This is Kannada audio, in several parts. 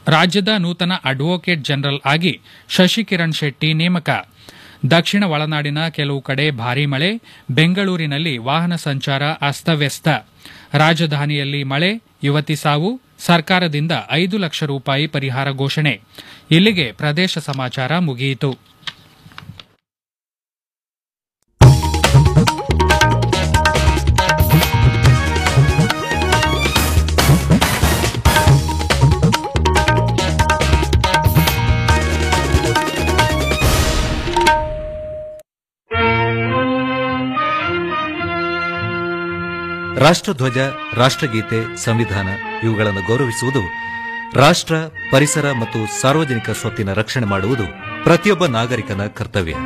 ರಾಜ್ಯದ ನೂತನ ಅಡ್ವೊಕೇಟ್ ಜನರಲ್ ಆಗಿ ಶಶಿಕಿರಣ್ ಶೆಟ್ಟಿ ನೇಮಕ ದಕ್ಷಿಣ ಒಳನಾಡಿನ ಕೆಲವು ಕಡೆ ಭಾರೀ ಮಳೆ ಬೆಂಗಳೂರಿನಲ್ಲಿ ವಾಹನ ಸಂಚಾರ ಅಸ್ತವ್ಯಸ್ತ ರಾಜಧಾನಿಯಲ್ಲಿ ಮಳೆ ಯುವತಿ ಸಾವು ಸರ್ಕಾರದಿಂದ ಐದು ಲಕ್ಷ ರೂಪಾಯಿ ಪರಿಹಾರ ಘೋಷಣೆ ಇಲ್ಲಿಗೆ ಪ್ರದೇಶ ಸಮಾಚಾರ ಮುಗಿಯಿತು ರಾಷ್ಟ್ರಧ್ವಜ ರಾಷ್ಟ್ರಗೀತೆ ಸಂವಿಧಾನ ಇವುಗಳನ್ನು ಗೌರವಿಸುವುದು ರಾಷ್ಟ್ರ ಪರಿಸರ ಮತ್ತು ಸಾರ್ವಜನಿಕ ಸ್ವತ್ತಿನ ರಕ್ಷಣೆ ಮಾಡುವುದು ಪ್ರತಿಯೊಬ್ಬ ನಾಗರಿಕನ ಕರ್ತವ್ಯ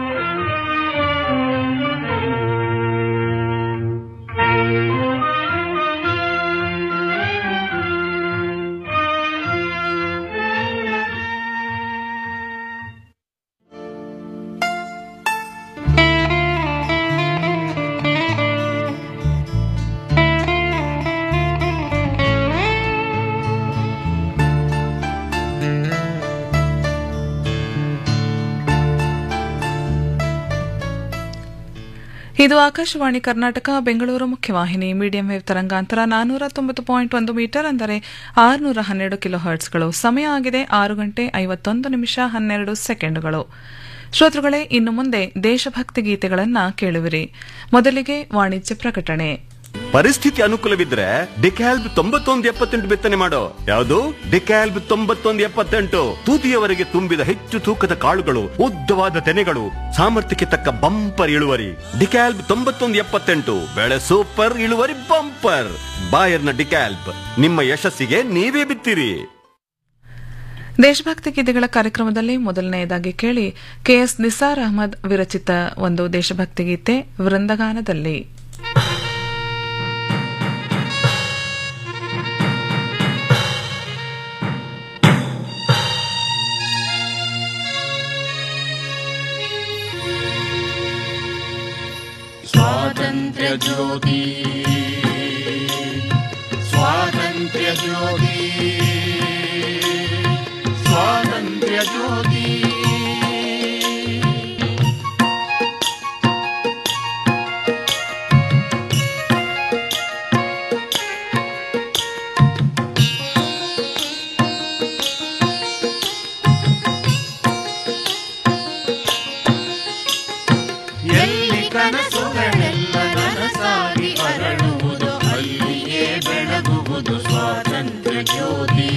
ಇದು ಆಕಾಶವಾಣಿ ಕರ್ನಾಟಕ ಬೆಂಗಳೂರು ಮುಖ್ಯವಾಹಿನಿ ಮೀಡಿಯಂ ವೇವ್ ತರಂಗಾಂತರ ನಾನೂರ ತೊಂಬತ್ತು ಪಾಯಿಂಟ್ ಒಂದು ಮೀಟರ್ ಅಂದರೆ ಆರುನೂರ ಹನ್ನೆರಡು ಕಿಲೋ ಹರ್ಟ್ಸ್ಗಳು ಸಮಯ ಆಗಿದೆ ಆರು ಗಂಟೆ ಐವತ್ತೊಂದು ನಿಮಿಷ ಹನ್ನೆರಡು ಸೆಕೆಂಡುಗಳು ಶ್ರೋತೃಗಳೇ ಇನ್ನು ಮುಂದೆ ದೇಶಭಕ್ತಿ ಗೀತೆಗಳನ್ನ ಕೇಳುವಿರಿ ಮೊದಲಿಗೆ ವಾಣಿಜ್ಯ ಪ್ರಕಟಣೆ ಪರಿಸ್ಥಿತಿ ಅನುಕೂಲವಿದ್ರೆ ಡಿಕ್ಯಾಲ್ಬ್ ತೊಂಬತ್ತೊಂದು ಎಪ್ಪತ್ತೆಂಟು ಬಿತ್ತನೆ ಮಾಡೋ ಯಾವುದು ಡಿಕ್ಯಾಲ್ಬ್ ತೊಂಬತ್ತೊಂದು ಎಪ್ಪತ್ತೆಂಟು ತೂತಿಯವರೆಗೆ ತುಂಬಿದ ಹೆಚ್ಚು ತೂಕದ ಕಾಳುಗಳು ಉದ್ದವಾದ ತೆನೆಗಳು ಸಾಮರ್ಥ್ಯಕ್ಕೆ ತಕ್ಕ ಬಂಪರ್ ಇಳುವರಿ ಡಿಕ್ಯಾಲ್ಬ್ ತೊಂಬತ್ತೊಂದು ಎಪ್ಪತ್ತೆಂಟು ಬೆಳೆ ಸೂಪರ್ ಇಳುವರಿ ಬಂಪರ್ ಬಾಯರ್ನ ಡಿಕ್ಯಾಲ್ಬ್ ನಿಮ್ಮ ಯಶಸ್ಸಿಗೆ ನೀವೇ ಬಿತ್ತಿರಿ ದೇಶಭಕ್ತಿ ಗೀತೆಗಳ ಕಾರ್ಯಕ್ರಮದಲ್ಲಿ ಮೊದಲನೆಯದಾಗಿ ಕೇಳಿ ಕೆಎಸ್ ನಿಸಾರ್ ಅಹಮದ್ ವಿರಚಿತ ಒಂದು ದೇಶಭಕ್ತಿ ಗೀತೆ ವೃಂದಗಾನದಲ್ಲಿ स्वातन्त्र्य ज्योति स्वातन्त्र्य ज्योति स्वातन्त्र्य ज्योति ಎಲ್ಲಿ ಕನಸುಗಳೆಲ್ಲ ನನಸಾಗಿ ಅರಳುವುದು ಅಲ್ಲಿಯೇ ಬೆಳಗುವುದು ಸ್ವಾತಂತ್ರ್ಯ ಜ್ಯೋತಿ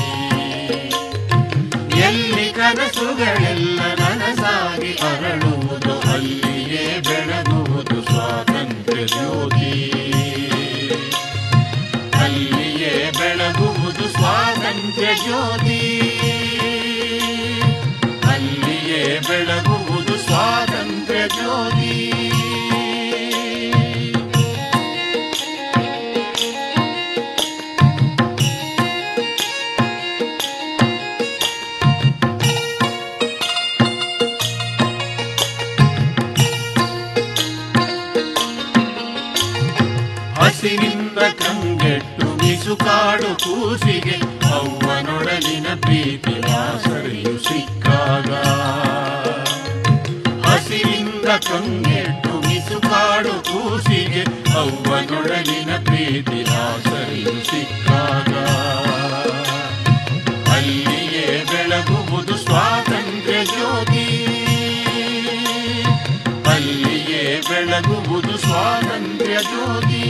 ಎಲ್ಲಿ ಕನಸುಗಳೆಲ್ಲ ನನಸಾಗಿ ಅರಳುವುದು ಅಲ್ಲಿಯೇ ಬೆಳಗುವುದು ಸ್ವಾತಂತ್ರ್ಯ ಜ್ಯೋತಿ ಅಲ್ಲಿಯೇ ಬೆಳಗುವುದು ಸ್ವಾತಂತ್ರ್ಯ ಜ್ಯೋತಿ ಅಲ್ಲಿಯೇ ಬೆಳಗುವುದು ಸ್ವಾತಂತ್ರ್ಯ ಜ್ಯೋತಿ ಹಸಿರಿನಿಂದ ಕಂಗೆಟ್ಟು ಮಿಸುಕಾಡು ಕೂಸಿಗೆ ಅವ್ವನೊಡಲಿನ ಪ್ರೀತಿ ಆಸರೆಯು ಸಿಕ್ಕಾಗ ಹಸಿರಿಂದ ಕಂಗೆಟ್ಟು ಮಿಸುಕಾಡು ಕೂಸಿಗೆ ಅವ್ವನೊಡಲಿನ ಪ್ರೀತಿ ಆಸರೆಯು ಸಿಕ್ಕಾಗ ಅಲ್ಲಿಯೇ ಬೆಳಗುವುದು ಸ್ವಾತಂತ್ರ್ಯ ಜ್ಯೋತಿ ಅಲ್ಲಿಯೇ ಬೆಳಗುವುದು ಸ್ವಾತಂತ್ರ್ಯ ಜ್ಯೋತಿ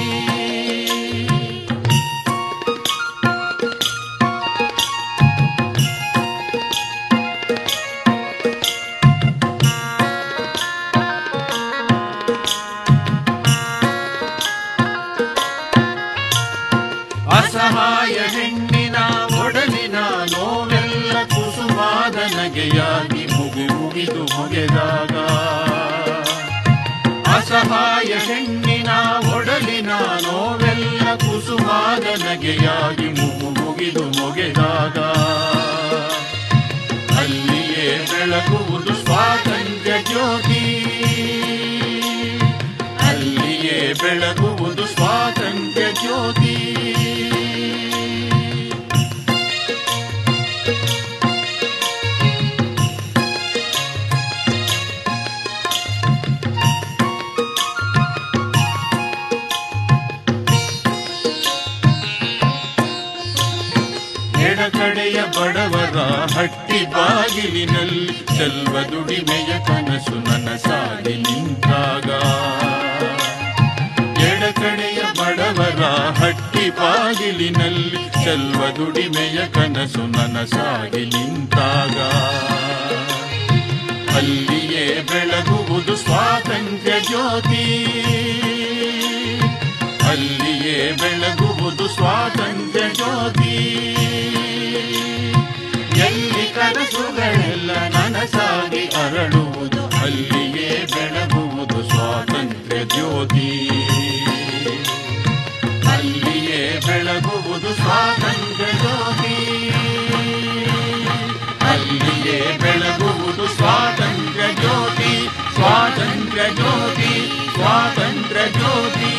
ಅಸಹಾಯ ಹೆಣ್ಣಿನ ಒಡಲಿನ ನೋವೆಲ್ಲ ಕುಸುಮಾದ ನಗೆಯಾಗಿ ಮುಗಿ ಮುಗಿದು ಮುಗೆದಾಗ ಅಸಹಾಯ ಹೆಣ್ಣಿನ ಒಡಲಿನ ನೋವೆಲ್ಲ ಕುಸುಮಾದ ನಗೆಯಾಗಿ ಮುಗು ಮುಗಿದು ಮೊಗೆದಾಗ ಅಲ್ಲಿಯೇ ಬೆಳಗುವುದು ಸ್ವಾತಂತ್ರ್ಯ ಜ್ಯೋತಿ ಅಲ್ಲಿಯೇ ಬೆಳಗುವುದು ಸ್ವಾತಂತ್ರ್ಯ ಜ್ಯೋತಿ ಎಡಕಡೆಯ ಬಡವರ ಹಟ್ಟಿ ಬಾಗಿಲಿನಲ್ಲಿ ಚೆಲ್ವ ದುಡಿಮೆಯ ಕನಸು ನನಸಾಗಿ ನಿಂತಾಗ ಎಡಕಡೆಯ ಬಡವರ ಹಟ್ಟಿ ಬಾಗಿಲಿನಲ್ಲಿ ಚೆಲ್ವ ದುಡಿಮೆಯ ಕನಸು ನನಸಾಗಿ ನಿಂತಾಗ ಅಲ್ಲಿಯೇ ಬೆಳಗುವುದು ಸ್ವಾತಂತ್ರ್ಯ ಜ್ಯೋತಿ ಅಲ್ಲಿಯೇ ಬೆಳಗುವುದು ಸ್ವಾತಂತ್ರ್ಯ ಜ್ಯೋತಿ ಎಲ್ಲಿ ಕನಸುಗಳೆಲ್ಲ ನನಸಾಗಿ ಅರಳುವುದು ಅಲ್ಲಿಯೇ ಬೆಳಗುವುದು ಸ್ವಾತಂತ್ರ್ಯ ಜ್ಯೋತಿ ಅಲ್ಲಿಯೇ ಬೆಳಗುವುದು ಸ್ವಾತಂತ್ರ್ಯ ಜ್ಯೋತಿ ಅಲ್ಲಿಯೇ ಬೆಳಗುವುದು ಸ್ವಾತಂತ್ರ್ಯ ಜ್ಯೋತಿ ಸ್ವಾತಂತ್ರ್ಯ ಜ್ಯೋತಿ ಸ್ವಾತಂತ್ರ್ಯ ಜ್ಯೋತಿ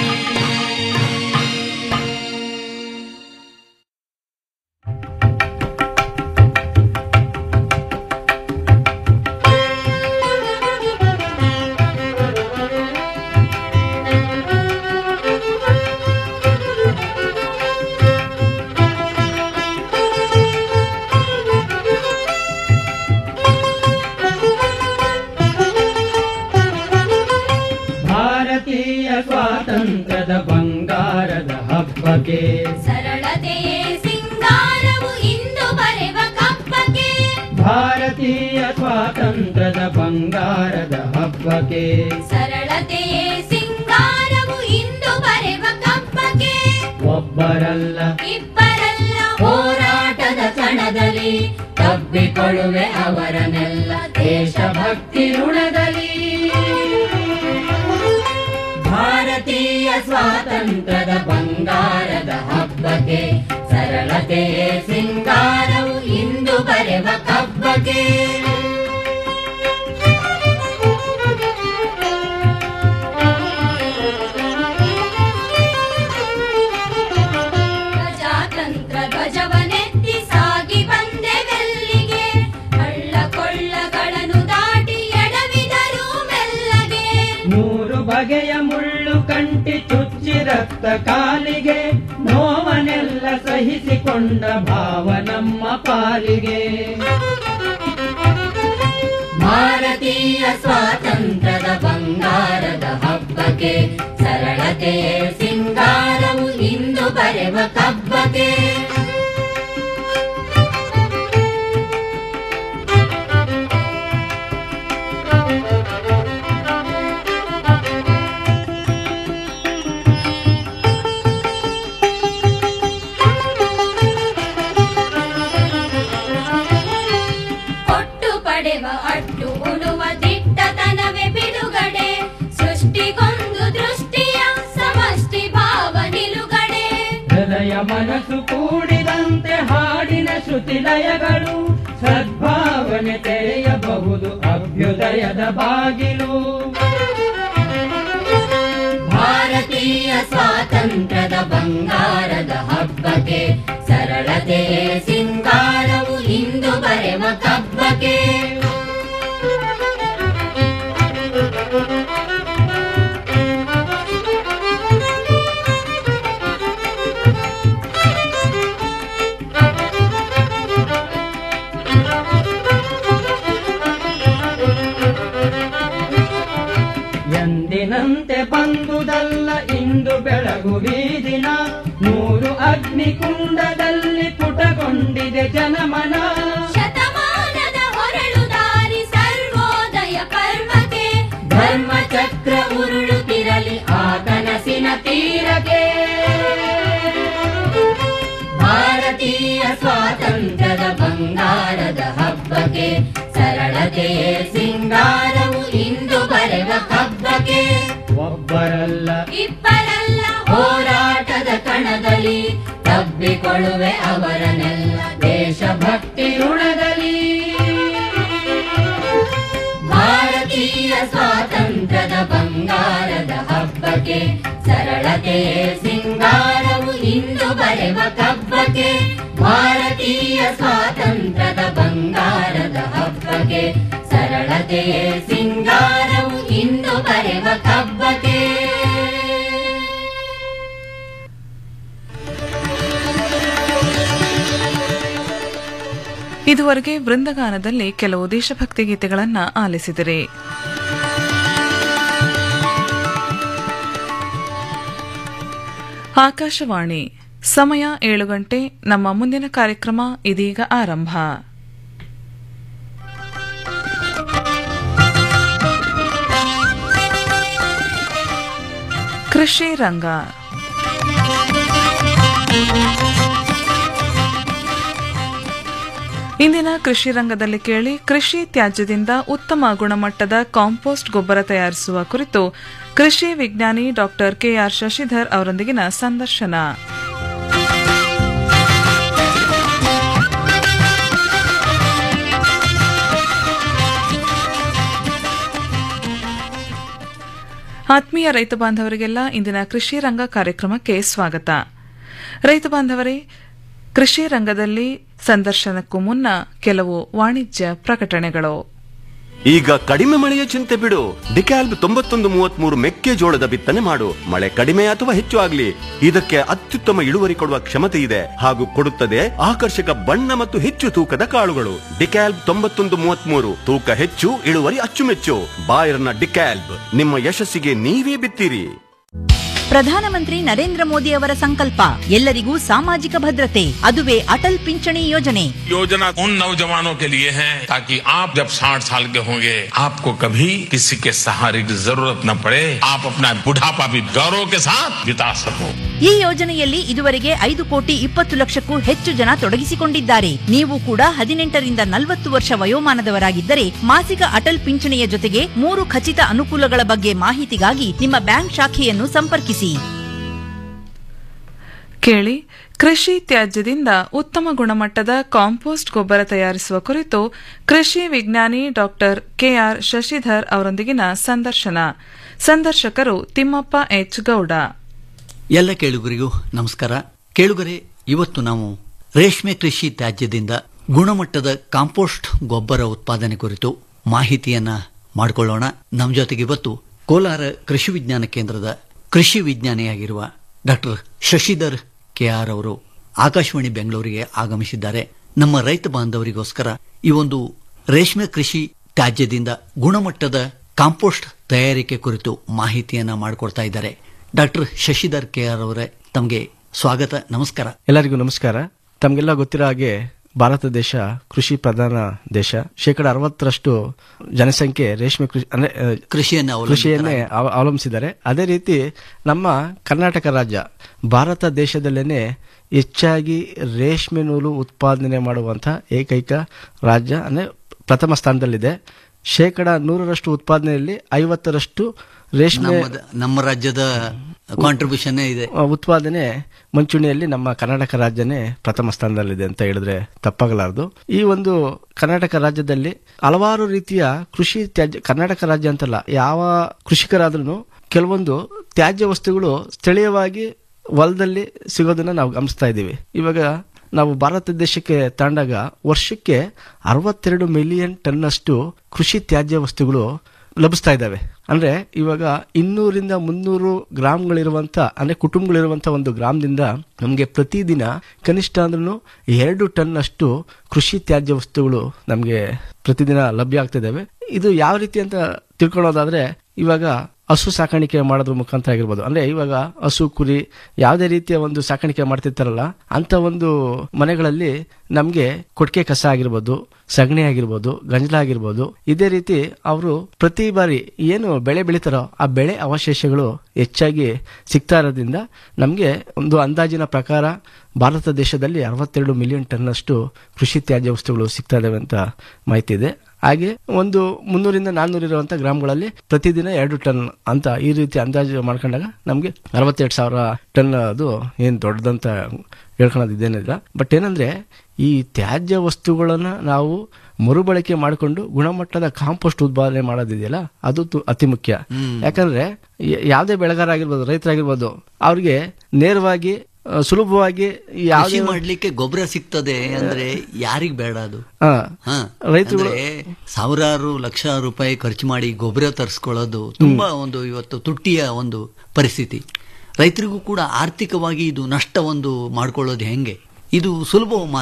ಭಾರತೀಯ ಸ್ವಾತಂತ್ರ್ಯದ ಬಂಗಾರದ ಹಬ್ಬಕ್ಕೆ ಸರಳತೆಯೇ ಸಿಂಗಾರವು ಇಂದು ಬರೆವ ಕಪ್ಪಗೆ ಭಾರತೀಯ ಸ್ವಾತಂತ್ರ್ಯದ ಬಂಗಾರದ ಹಬ್ಬಕ್ಕೆ ಸರಳತೆಯೇ ಸಿಂಗಾರವು ಇಂದು ಬರೆವ ಕಪ್ಪಗೆ ಒಬ್ಬರಲ್ಲ ಇಬ್ಬರಲ್ಲ ಹೋರಾಟದ ಕಣದಲ್ಲಿ ತಬ್ಬಿಕೊಳ್ಳುವೆ ಅವರನ್ನೆಲ್ಲ ದೇಶಭಕ್ತಿ ಋಣದಲ್ಲಿ ಭಾರತೀಯ ಸ್ವಾತಂತ್ರ್ಯದ ಬಂಗಾರದ ಹಬ್ಬಕ್ಕೆ ಸರಳತೆಯೇ ಸಿಂಗಾರವು ಇಂದು ಬರೆವ ಕಬ್ಬಗೆ ಪ್ರಜಾತಂತ್ರ ಧ್ವಜವನೆತ್ತಿ ಸಾಗಿ ಬಂದೆವೆಲ್ಲಿಗೆ ಹಳ್ಳ ಕೊಳ್ಳಗಳನ್ನು ದಾಟಿ ಎಡವಿದರು ಮೆಲ್ಲಗೆ ನೂರು ಬಗೆಯ ಮುಳ್ಳು ಕಂಟಿ ಚುಚ್ಚಿ ರಕ್ತ ಕಾಲಿಗೆ ನೋವನೆಲ್ಲ ಸಹಿಸಿಕೊಂಡ ಭಾವ ನಮ್ಮ ಪಾಲಿಗೆ ಭಾರತೀಯ ಸ್ವಾತಂತ್ರ್ಯದ ಬಂಗಾರದ ಹಬ್ಬಕ್ಕೆ ಸರಳತೆಯೇ ಸಿಂಗಾರವು ಇಂದು ಬರೆವ ಕಬ್ಬಗೆ ಕೊಟ್ಟು ಪಡೆವ ಅಟ್ಟು ಉಳುವ ದಿಟ್ಟತನವೇ ಬಿಡುಗಡೆ ಸೃಷ್ಟಿಗೊಂದು ದೃಷ್ಟಿಯ ಸಮಷ್ಟಿ ಭಾವ ನಿಲುಗಡೆ ಹೃದಯ ಮನಸ್ಸು ಕೂಡಿದಂತೆ ಹಾಡಿನ ಶ್ರುತಿ ಲಯಗಳು ಸದ್ಭಾವನೆ ತೆರೆಯಬಹುದು ಅಭ್ಯುದಯದ ಬಾಗಿಲು ಭಾರತೀಯ ಸ್ವಾತಂತ್ರ್ಯದ ಬಂಗಾರದ ಹಬ್ಬಕ್ಕೆ ಸರಳತೆಯೇ ಸಿಂಗಾರವು ಇಂದು ಬರೆವ ಕಬ್ಬಗೆ ಎಂದಿನಂತೆ ಬಂದುದಲ್ಲ ಇಂದು ಬೆಳಗುವಿ ದಿನ ನೂರು ಅಗ್ನಿಕುಂಡದಲ್ಲಿ ಪುಟಗೊಂಡಿದೆ ಜನಮನ ಶತಮಾನದ ಹೊರಳು ದಾರಿ ಸರ್ವೋದಯ ಪರ್ವಕ್ಕೆ ಧರ್ಮ ಚಕ್ರ ಉರುಳುತ್ತಿರಲಿ ಆ ಕನಸಿನ ತೀರಕ್ಕೆ ಭಾರತೀಯ ಸ್ವಾತಂತ್ರ್ಯದ ಬಂಗಾರದ ಹಬ್ಬಕ್ಕೆ ಸರಳತೆಯೇ ಸಿಂಗಾರವು ಇಂದು ಬರೆವ ಕಬ್ಬಗೆ ಒಬ್ಬರಲ್ಲ ಇಬ್ಬರಲ್ಲ ಹೋರಾಟದ ಕಣದಲ್ಲಿ ತಬ್ಬಿಕೊಳ್ಳುವೆ ಅವರನ್ನೆಲ್ಲ ದೇಶಭಕ್ತಿ ಋಣದಲ್ಲಿ ಭಾರತೀಯ ಸ್ವಾತಂತ್ರ್ಯದ ಬಂಗಾರದ ಹಬ್ಬಕ್ಕೆ ಸರಳತೆಯೇ ಸಿಂಗಾರವು ಇಂದು ಬರೆವ ಕಬ್ಬಕ್ಕೆ ಭಾರತೀಯ ಸ್ವಾತಂತ್ರ್ಯದ ಬಂಗಾರದ ಹಬ್ಬಕ್ಕೆ ಸರಳತೆಯೇ ಸಿಂಗಾರವು ಇಂದು ಬರೆವ ಕಬ್ಬಕ್ಕೆ ಇದುವರೆಗೆ ವೃಂದಗಾನದಲ್ಲಿ ಕೆಲವು ದೇಶಭಕ್ತಿ ಗೀತೆಗಳನ್ನು ಆಲಿಸಿದಿರಿ ಆಕಾಶವಾಣಿ ಸಮಯ ಏಳು ಗಂಟೆ ನಮ್ಮ ಮುಂದಿನ ಕಾರ್ಯಕ್ರಮ ಇದೀಗ ಆರಂಭ ಕೃಷಿ ರಂಗ ಇಂದಿನ ಕೃಷಿ ರಂಗದಲ್ಲಿ ಕೇಳಿ ಕೃಷಿ ತ್ಯಾಜ್ಯದಿಂದ ಉತ್ತಮ ಗುಣಮಟ್ಟದ ಕಾಂಪೋಸ್ಟ್ ಗೊಬ್ಬರ ತಯಾರಿಸುವ ಕುರಿತು ಕೃಷಿ ವಿಜ್ಞಾನಿ ಡಾಕ್ಟರ್ ಕೆಆರ್ ಶಶಿಧರ್ ಅವರೊಂದಿಗಿನ ಸಂದರ್ಶನ ಆತ್ಮೀಯ ರೈತ ಬಾಂಧವರಿಗೆಲ್ಲ ಇಂದಿನ ಕೃಷಿ ರಂಗ ಕಾರ್ಯಕ್ರಮಕ್ಕೆ ಸ್ವಾಗತ ರೈತ ಬಾಂಧವರೇ ಕೃಷಿ ರಂಗದಲ್ಲಿ ಸಂದರ್ಶನಕ್ಕೂ ಮುನ್ನ ಕೆಲವು ವಾಣಿಜ್ಯ ಪ್ರಕಟಣೆಗಳು ಈಗ ಕಡಿಮೆ ಮಳೆಯ ಚಿಂತೆ ಬಿಡು ಡಿಕ್ಯಾಲ್ಬ್ ತೊಂಬತ್ತೊಂದು ಮೂವತ್ಮೂರು ಮೆಕ್ಕೆಜೋಳದ ಬಿತ್ತನೆ ಮಾಡು ಮಳೆ ಕಡಿಮೆ ಅಥವಾ ಹೆಚ್ಚು ಆಗ್ಲಿ ಇದಕ್ಕೆ ಅತ್ಯುತ್ತಮ ಇಳುವರಿ ಕೊಡುವ ಕ್ಷಮತೆ ಇದೆ ಹಾಗೂ ಕೊಡುತ್ತದೆ ಆಕರ್ಷಕ ಬಣ್ಣ ಮತ್ತು ಹೆಚ್ಚು ತೂಕದ ಕಾಳುಗಳು ಡಿಕ್ಯಾಲ್ಬ್ ತೊಂಬತ್ತೊಂದು ಮೂವತ್ಮೂರು ತೂಕ ಹೆಚ್ಚು ಇಳುವರಿ ಅಚ್ಚುಮೆಚ್ಚು ಬಾಯರ್ನ ಡಿಕ್ಯಾಲ್ಬ್ ನಿಮ್ಮ ಯಶಸ್ಸಿಗೆ ನೀವೇ ಬಿತ್ತೀರಿ ಪ್ರಧಾನಮಂತ್ರಿ ನರೇಂದ್ರ ಮೋದಿ ಅವರ ಸಂಕಲ್ಪ ಎಲ್ಲರಿಗೂ ಸಾಮಾಜಿಕ ಭದ್ರತೆ ಅದುವೇ ಅಟಲ್ ಪಿಂಚಣಿ ಯೋಜನೆ योजना उन नौजवानों के लिए है ताकि आप जब 60 साल के होंगे आपको कभी किसी के सहारे की जरूरत न पड़े आप अपना बुढ़ापा भी गौरव के साथ बिता सको ಈ ಯೋಜನೆಯಲ್ಲಿ ಇದುವರೆಗೆ ಐದು ಕೋಟಿ ಇಪ್ಪತ್ತು ಲಕ್ಷಕ್ಕೂ ಹೆಚ್ಚು ಜನ ತೊಡಗಿಸಿಕೊಂಡಿದ್ದಾರೆ ನೀವು ಕೂಡ ಹದಿನೆಂಟರಿಂದ ನಲವತ್ತು ವರ್ಷ ವಯೋಮಾನದವರಾಗಿದ್ದರೆ ಮಾಸಿಕ ಅಟಲ್ ಪಿಂಚಣಿಯ ಜೊತೆಗೆ ಮೂರು ಖಚಿತ ಅನುಕೂಲಗಳ ಬಗ್ಗೆ ಮಾಹಿತಿಗಾಗಿ ನಿಮ್ಮ ಬ್ಯಾಂಕ್ ಶಾಖೆಯನ್ನು ಸಂಪರ್ಕಿಸಿ ಕೇಳಿ ಕೃಷಿ ತ್ಯಾಜ್ಯದಿಂದ ಉತ್ತಮ ಗುಣಮಟ್ಟದ ಕಾಂಪೋಸ್ಟ್ ಗೊಬ್ಬರ ತಯಾರಿಸುವ ಕುರಿತು ಕೃಷಿ ವಿಜ್ಞಾನಿ ಡಾಕ್ಟರ್ ಕೆಆರ್ ಶಶಿಧರ್ ಅವರೊಂದಿಗಿನ ಸಂದರ್ಶನ ಸಂದರ್ಶಕರು ತಿಮ್ಮಪ್ಪ ಎಚ್ ಗೌಡ ಎಲ್ಲ ಕೇಳುಗರಿಗೂ ನಮಸ್ಕಾರ ಕೇಳುಗರೆ ಇವತ್ತು ನಾವು ರೇಷ್ಮೆ ಕೃಷಿ ತ್ಯಾಜ್ಯದಿಂದ ಗುಣಮಟ್ಟದ ಕಾಂಪೋಸ್ಟ್ ಗೊಬ್ಬರ ಉತ್ಪಾದನೆ ಕುರಿತು ಮಾಹಿತಿಯನ್ನ ಮಾಡಿಕೊಳ್ಳೋಣ ನಮ್ಮ ಜೊತೆಗೆ ಇವತ್ತು ಕೋಲಾರ ಕೃಷಿ ವಿಜ್ಞಾನ ಕೇಂದ್ರದ ಕೃಷಿ ವಿಜ್ಞಾನಿಯಾಗಿರುವ ಡಾಕ್ಟರ್ ಶಶಿಧರ್ ಕೆಆರ್ ಅವರು ಆಕಾಶವಾಣಿ ಬೆಂಗಳೂರಿಗೆ ಆಗಮಿಸಿದ್ದಾರೆ ನಮ್ಮ ರೈತ ಬಾಂಧವರಿಗೋಸ್ಕರ ಈ ಒಂದು ರೇಷ್ಮೆ ಕೃಷಿ ತ್ಯಾಜ್ಯದಿಂದ ಗುಣಮಟ್ಟದ ಕಾಂಪೋಸ್ಟ್ ತಯಾರಿಕೆ ಕುರಿತು ಮಾಹಿತಿಯನ್ನ ಮಾಡಿಕೊಡ್ತಾ ಇದ್ದಾರೆ ಡಾಕ್ಟರ್ ಶಶಿಧರ್ ಕೆ ಆರ್ ಅವರೇ ತಮಗೆ ಸ್ವಾಗತ ನಮಸ್ಕಾರ ಎಲ್ಲರಿಗೂ ನಮಸ್ಕಾರ ತಮಗೆಲ್ಲ ಗೊತ್ತಿರೋ ಹಾಗೆ ಭಾರತ ದೇಶ ಕೃಷಿ ಪ್ರಧಾನ ದೇಶ ಶೇಕಡ ಅರವತ್ತರಷ್ಟು ಜನಸಂಖ್ಯೆ ರೇಷ್ಮೆ ಕೃಷಿ ಅಂದ್ರೆ ಆ, ಕೃಷಿಯನ್ನ ಕೃಷಿಯನ್ನೇ ಅವ- ಅವಲಂಬಿಸಿದ್ದಾರೆ ಅದೇ ರೀತಿ ನಮ್ಮ ಕರ್ನಾಟಕ ರಾಜ್ಯ ಭಾರತ ದೇಶದಲ್ಲೇನೆ ಹೆಚ್ಚಾಗಿ ರೇಷ್ಮೆ ನೂಲು ಉತ್ಪಾದನೆ ಮಾಡುವಂತ ಏಕೈಕ ರಾಜ್ಯ ಅಂದ್ರೆ ಪ್ರಥಮ ಸ್ಥಾನದಲ್ಲಿದೆ ಶೇಕಡ ನೂರರಷ್ಟು ಉತ್ಪಾದನೆಯಲ್ಲಿ ಐವತ್ತರಷ್ಟು ರೇಷ್ಮೆ ನಮ್ಮದ- ನಮ್ಮ ರಾಜ್ಯದ ಕಾಂಟ್ರಿಬ್ಯೂಷನ್ ಇದೆ ಆ, ಉತ್ಪಾದನೆ ಮುಂಚೂಣಿಯಲ್ಲಿ ನಮ್ಮ ಕರ್ನಾಟಕ ರಾಜ್ಯನೇ ಪ್ರಥಮ ಸ್ಥಾನದಲ್ಲಿದೆ ಅಂತ ಹೇಳಿದ್ರೆ ತಪ್ಪಾಗಲಾರದು ಈ ಒಂದು ಕರ್ನಾಟಕ ರಾಜ್ಯದಲ್ಲಿ ಹಲವಾರು ರೀತಿಯ ಕೃಷಿ ತ್ಯಾಜ್ಯ ಕರ್ನಾಟಕ ರಾಜ್ಯ ಅಂತಲ್ಲ ಯಾವ ಕೃಷಿಕರಾದ್ರೂ ಕೆಲವೊಂದು ತ್ಯಾಜ್ಯ ವಸ್ತುಗಳು ಸ್ಥಳೀಯವಾಗಿ ಹೊಲದಲ್ಲಿ ಸಿಗೋದನ್ನ ನಾವು ಗಮನಿಸ್ತಾ ಇದ್ದೀವಿ ಇವಾಗ ನಾವು ಭಾರತ ದೇಶಕ್ಕೆ ತಾಂಡಾಗ ವರ್ಷಕ್ಕೆ ಅರವತ್ತೆರಡು ಮಿಲಿಯನ್ ಟನ್ನಷ್ಟು ಕೃಷಿ ತ್ಯಾಜ್ಯ ವಸ್ತುಗಳು ಲಭಿಸ್ತಾ ಇದ್ದಾವೆ ಅಂದ್ರೆ ಇವಾಗ ಇನ್ನೂರಿಂದ ಮುನ್ನೂರು ಗ್ರಾಮ್ಗಳಿರುವಂತ ಅಂದ್ರೆ ಕುಟುಂಬಗಳಿರುವಂತ ಒಂದು ಗ್ರಾಮದಿಂದ ನಮಗೆ ಪ್ರತಿದಿನ ಕನಿಷ್ಠ ಅಂದ್ರೂ ಎರಡು ಟನ್ ಅಷ್ಟು ಕೃಷಿ ತ್ಯಾಜ್ಯ ವಸ್ತುಗಳು ನಮಗೆ ಪ್ರತಿದಿನ ಲಭ್ಯ ಆಗ್ತಾ ಇದಾವೆ ಇದು ಯಾವ ರೀತಿ ಅಂತ ತಿಳ್ಕೊಳ್ಳೋದಾದ್ರೆ ಇವಾಗ ಹಸು ಸಾಕಾಣಿಕೆ ಮಾಡೋದ್ರ ಮುಖಾಂತರ ಆಗಿರ್ಬೋದು ಅಂದ್ರೆ ಇವಾಗ ಹಸು ಕುರಿ ಯಾವುದೇ ರೀತಿಯ ಒಂದು ಸಾಕಾಣಿಕೆ ಮಾಡ್ತಿರ್ತಾರಲ್ಲ ಅಂತ ಒಂದು ಮನೆಗಳಲ್ಲಿ ನಮ್ಗೆ ಕೊಟ್ಟಿಗೆ ಕಸ ಆಗಿರ್ಬೋದು ಸಗಣಿ ಆಗಿರ್ಬೋದು ಗಂಜಲ ಆಗಿರ್ಬೋದು ಇದೇ ರೀತಿ ಅವರು ಪ್ರತಿ ಬಾರಿ ಏನು ಬೆಳೆ ಬೆಳಿತಾರೋ ಆ ಬೆಳೆ ಅವಶೇಷಗಳು ಹೆಚ್ಚಾಗಿ ಸಿಗ್ತಾ ಇರೋದ್ರಿಂದ ನಮಗೆ ಒಂದು ಅಂದಾಜಿನ ಪ್ರಕಾರ ಭಾರತ ದೇಶದಲ್ಲಿ ಅರವತ್ತೆರಡು ಮಿಲಿಯನ್ ಟನ್ನಷ್ಟು ಕೃಷಿ ತ್ಯಾಜ್ಯ ವಸ್ತುಗಳು ಸಿಗ್ತಾ ಇದಾವೆ ಅಂತ ಮಾಹಿತಿ ಇದೆ ಹಾಗೆ ಒಂದು ಮುನ್ನೂರಿಂದ ನಾನ್ನೂರು ಇರುವಂತ ಗ್ರಾಮಗಳಲ್ಲಿ ಪ್ರತಿದಿನ ಎರಡು ಟನ್ ಅಂತ ಈ ರೀತಿ ಅಂದಾಜು ಮಾಡ್ಕೊಂಡಾಗ ನಮಗೆ ಅರವತ್ತೆರಡು ಸಾವಿರ ಟನ್ ಅದು ಏನ್ ದೊಡ್ಡದಂತ ಹೇಳ್ಕೊಳೋದು ಇದೇನಿಲ್ಲ ಬಟ್ ಏನಂದ್ರೆ ಈ ತ್ಯಾಜ್ಯ ವಸ್ತುಗಳನ್ನ ನಾವು ಮರುಬಳಕೆ ಮಾಡಿಕೊಂಡು ಗುಣಮಟ್ಟದ ಕಾಂಪೋಸ್ಟ್ ಉತ್ಪಾದನೆ ಮಾಡೋದಿದೆಯಲ್ಲ ಅದು ತು- ಅತಿ ಮುಖ್ಯ ಯಾಕಂದ್ರೆ ಯ- ಯಾವುದೇ ಬೆಳೆಗಾರ ಆಗಿರ್ಬೋದು ರೈತರಾಗಿರ್ಬೋದು ಅವ್ರಿಗೆ ನೇರವಾಗಿ ಆ, ಸುಲಭವಾಗಿ ಕೃಷಿ ಯಾವುದೇ ಮಾಡ್ಲಿಕ್ಕೆ ಗೊಬ್ಬರ ಸಿಗ್ತದೆ ಅಂದ್ರೆ ಯಾರಿಗ್ ಬೇಡ ಅದು ಹಾ. ಹಾ. ರೈತರುಗಳು- ಅಂದ್ರೆ ಸಾವಿರಾರು ಲಕ್ಷ ರೂಪಾಯಿ ಖರ್ಚು ಮಾಡಿ ಗೊಬ್ಬರ ತರಿಸ್ಕೊಳ್ಳೋದು ತುಂಬಾ ಒಂದು ಇವತ್ತು ತುಟ್ಟಿಯ ಒಂದು ಪರಿಸ್ಥಿತಿ ರೈತರಿಗೂ ಕೂಡ ಆರ್ಥಿಕವಾಗಿ ಇದು ನಷ್ಟ ಒಂದು ಮಾಡ್ಕೊಳ್ಳೋದು ಹೆಂಗೆ ಇದು ಸುಲಭ ಮಾರ್ಗ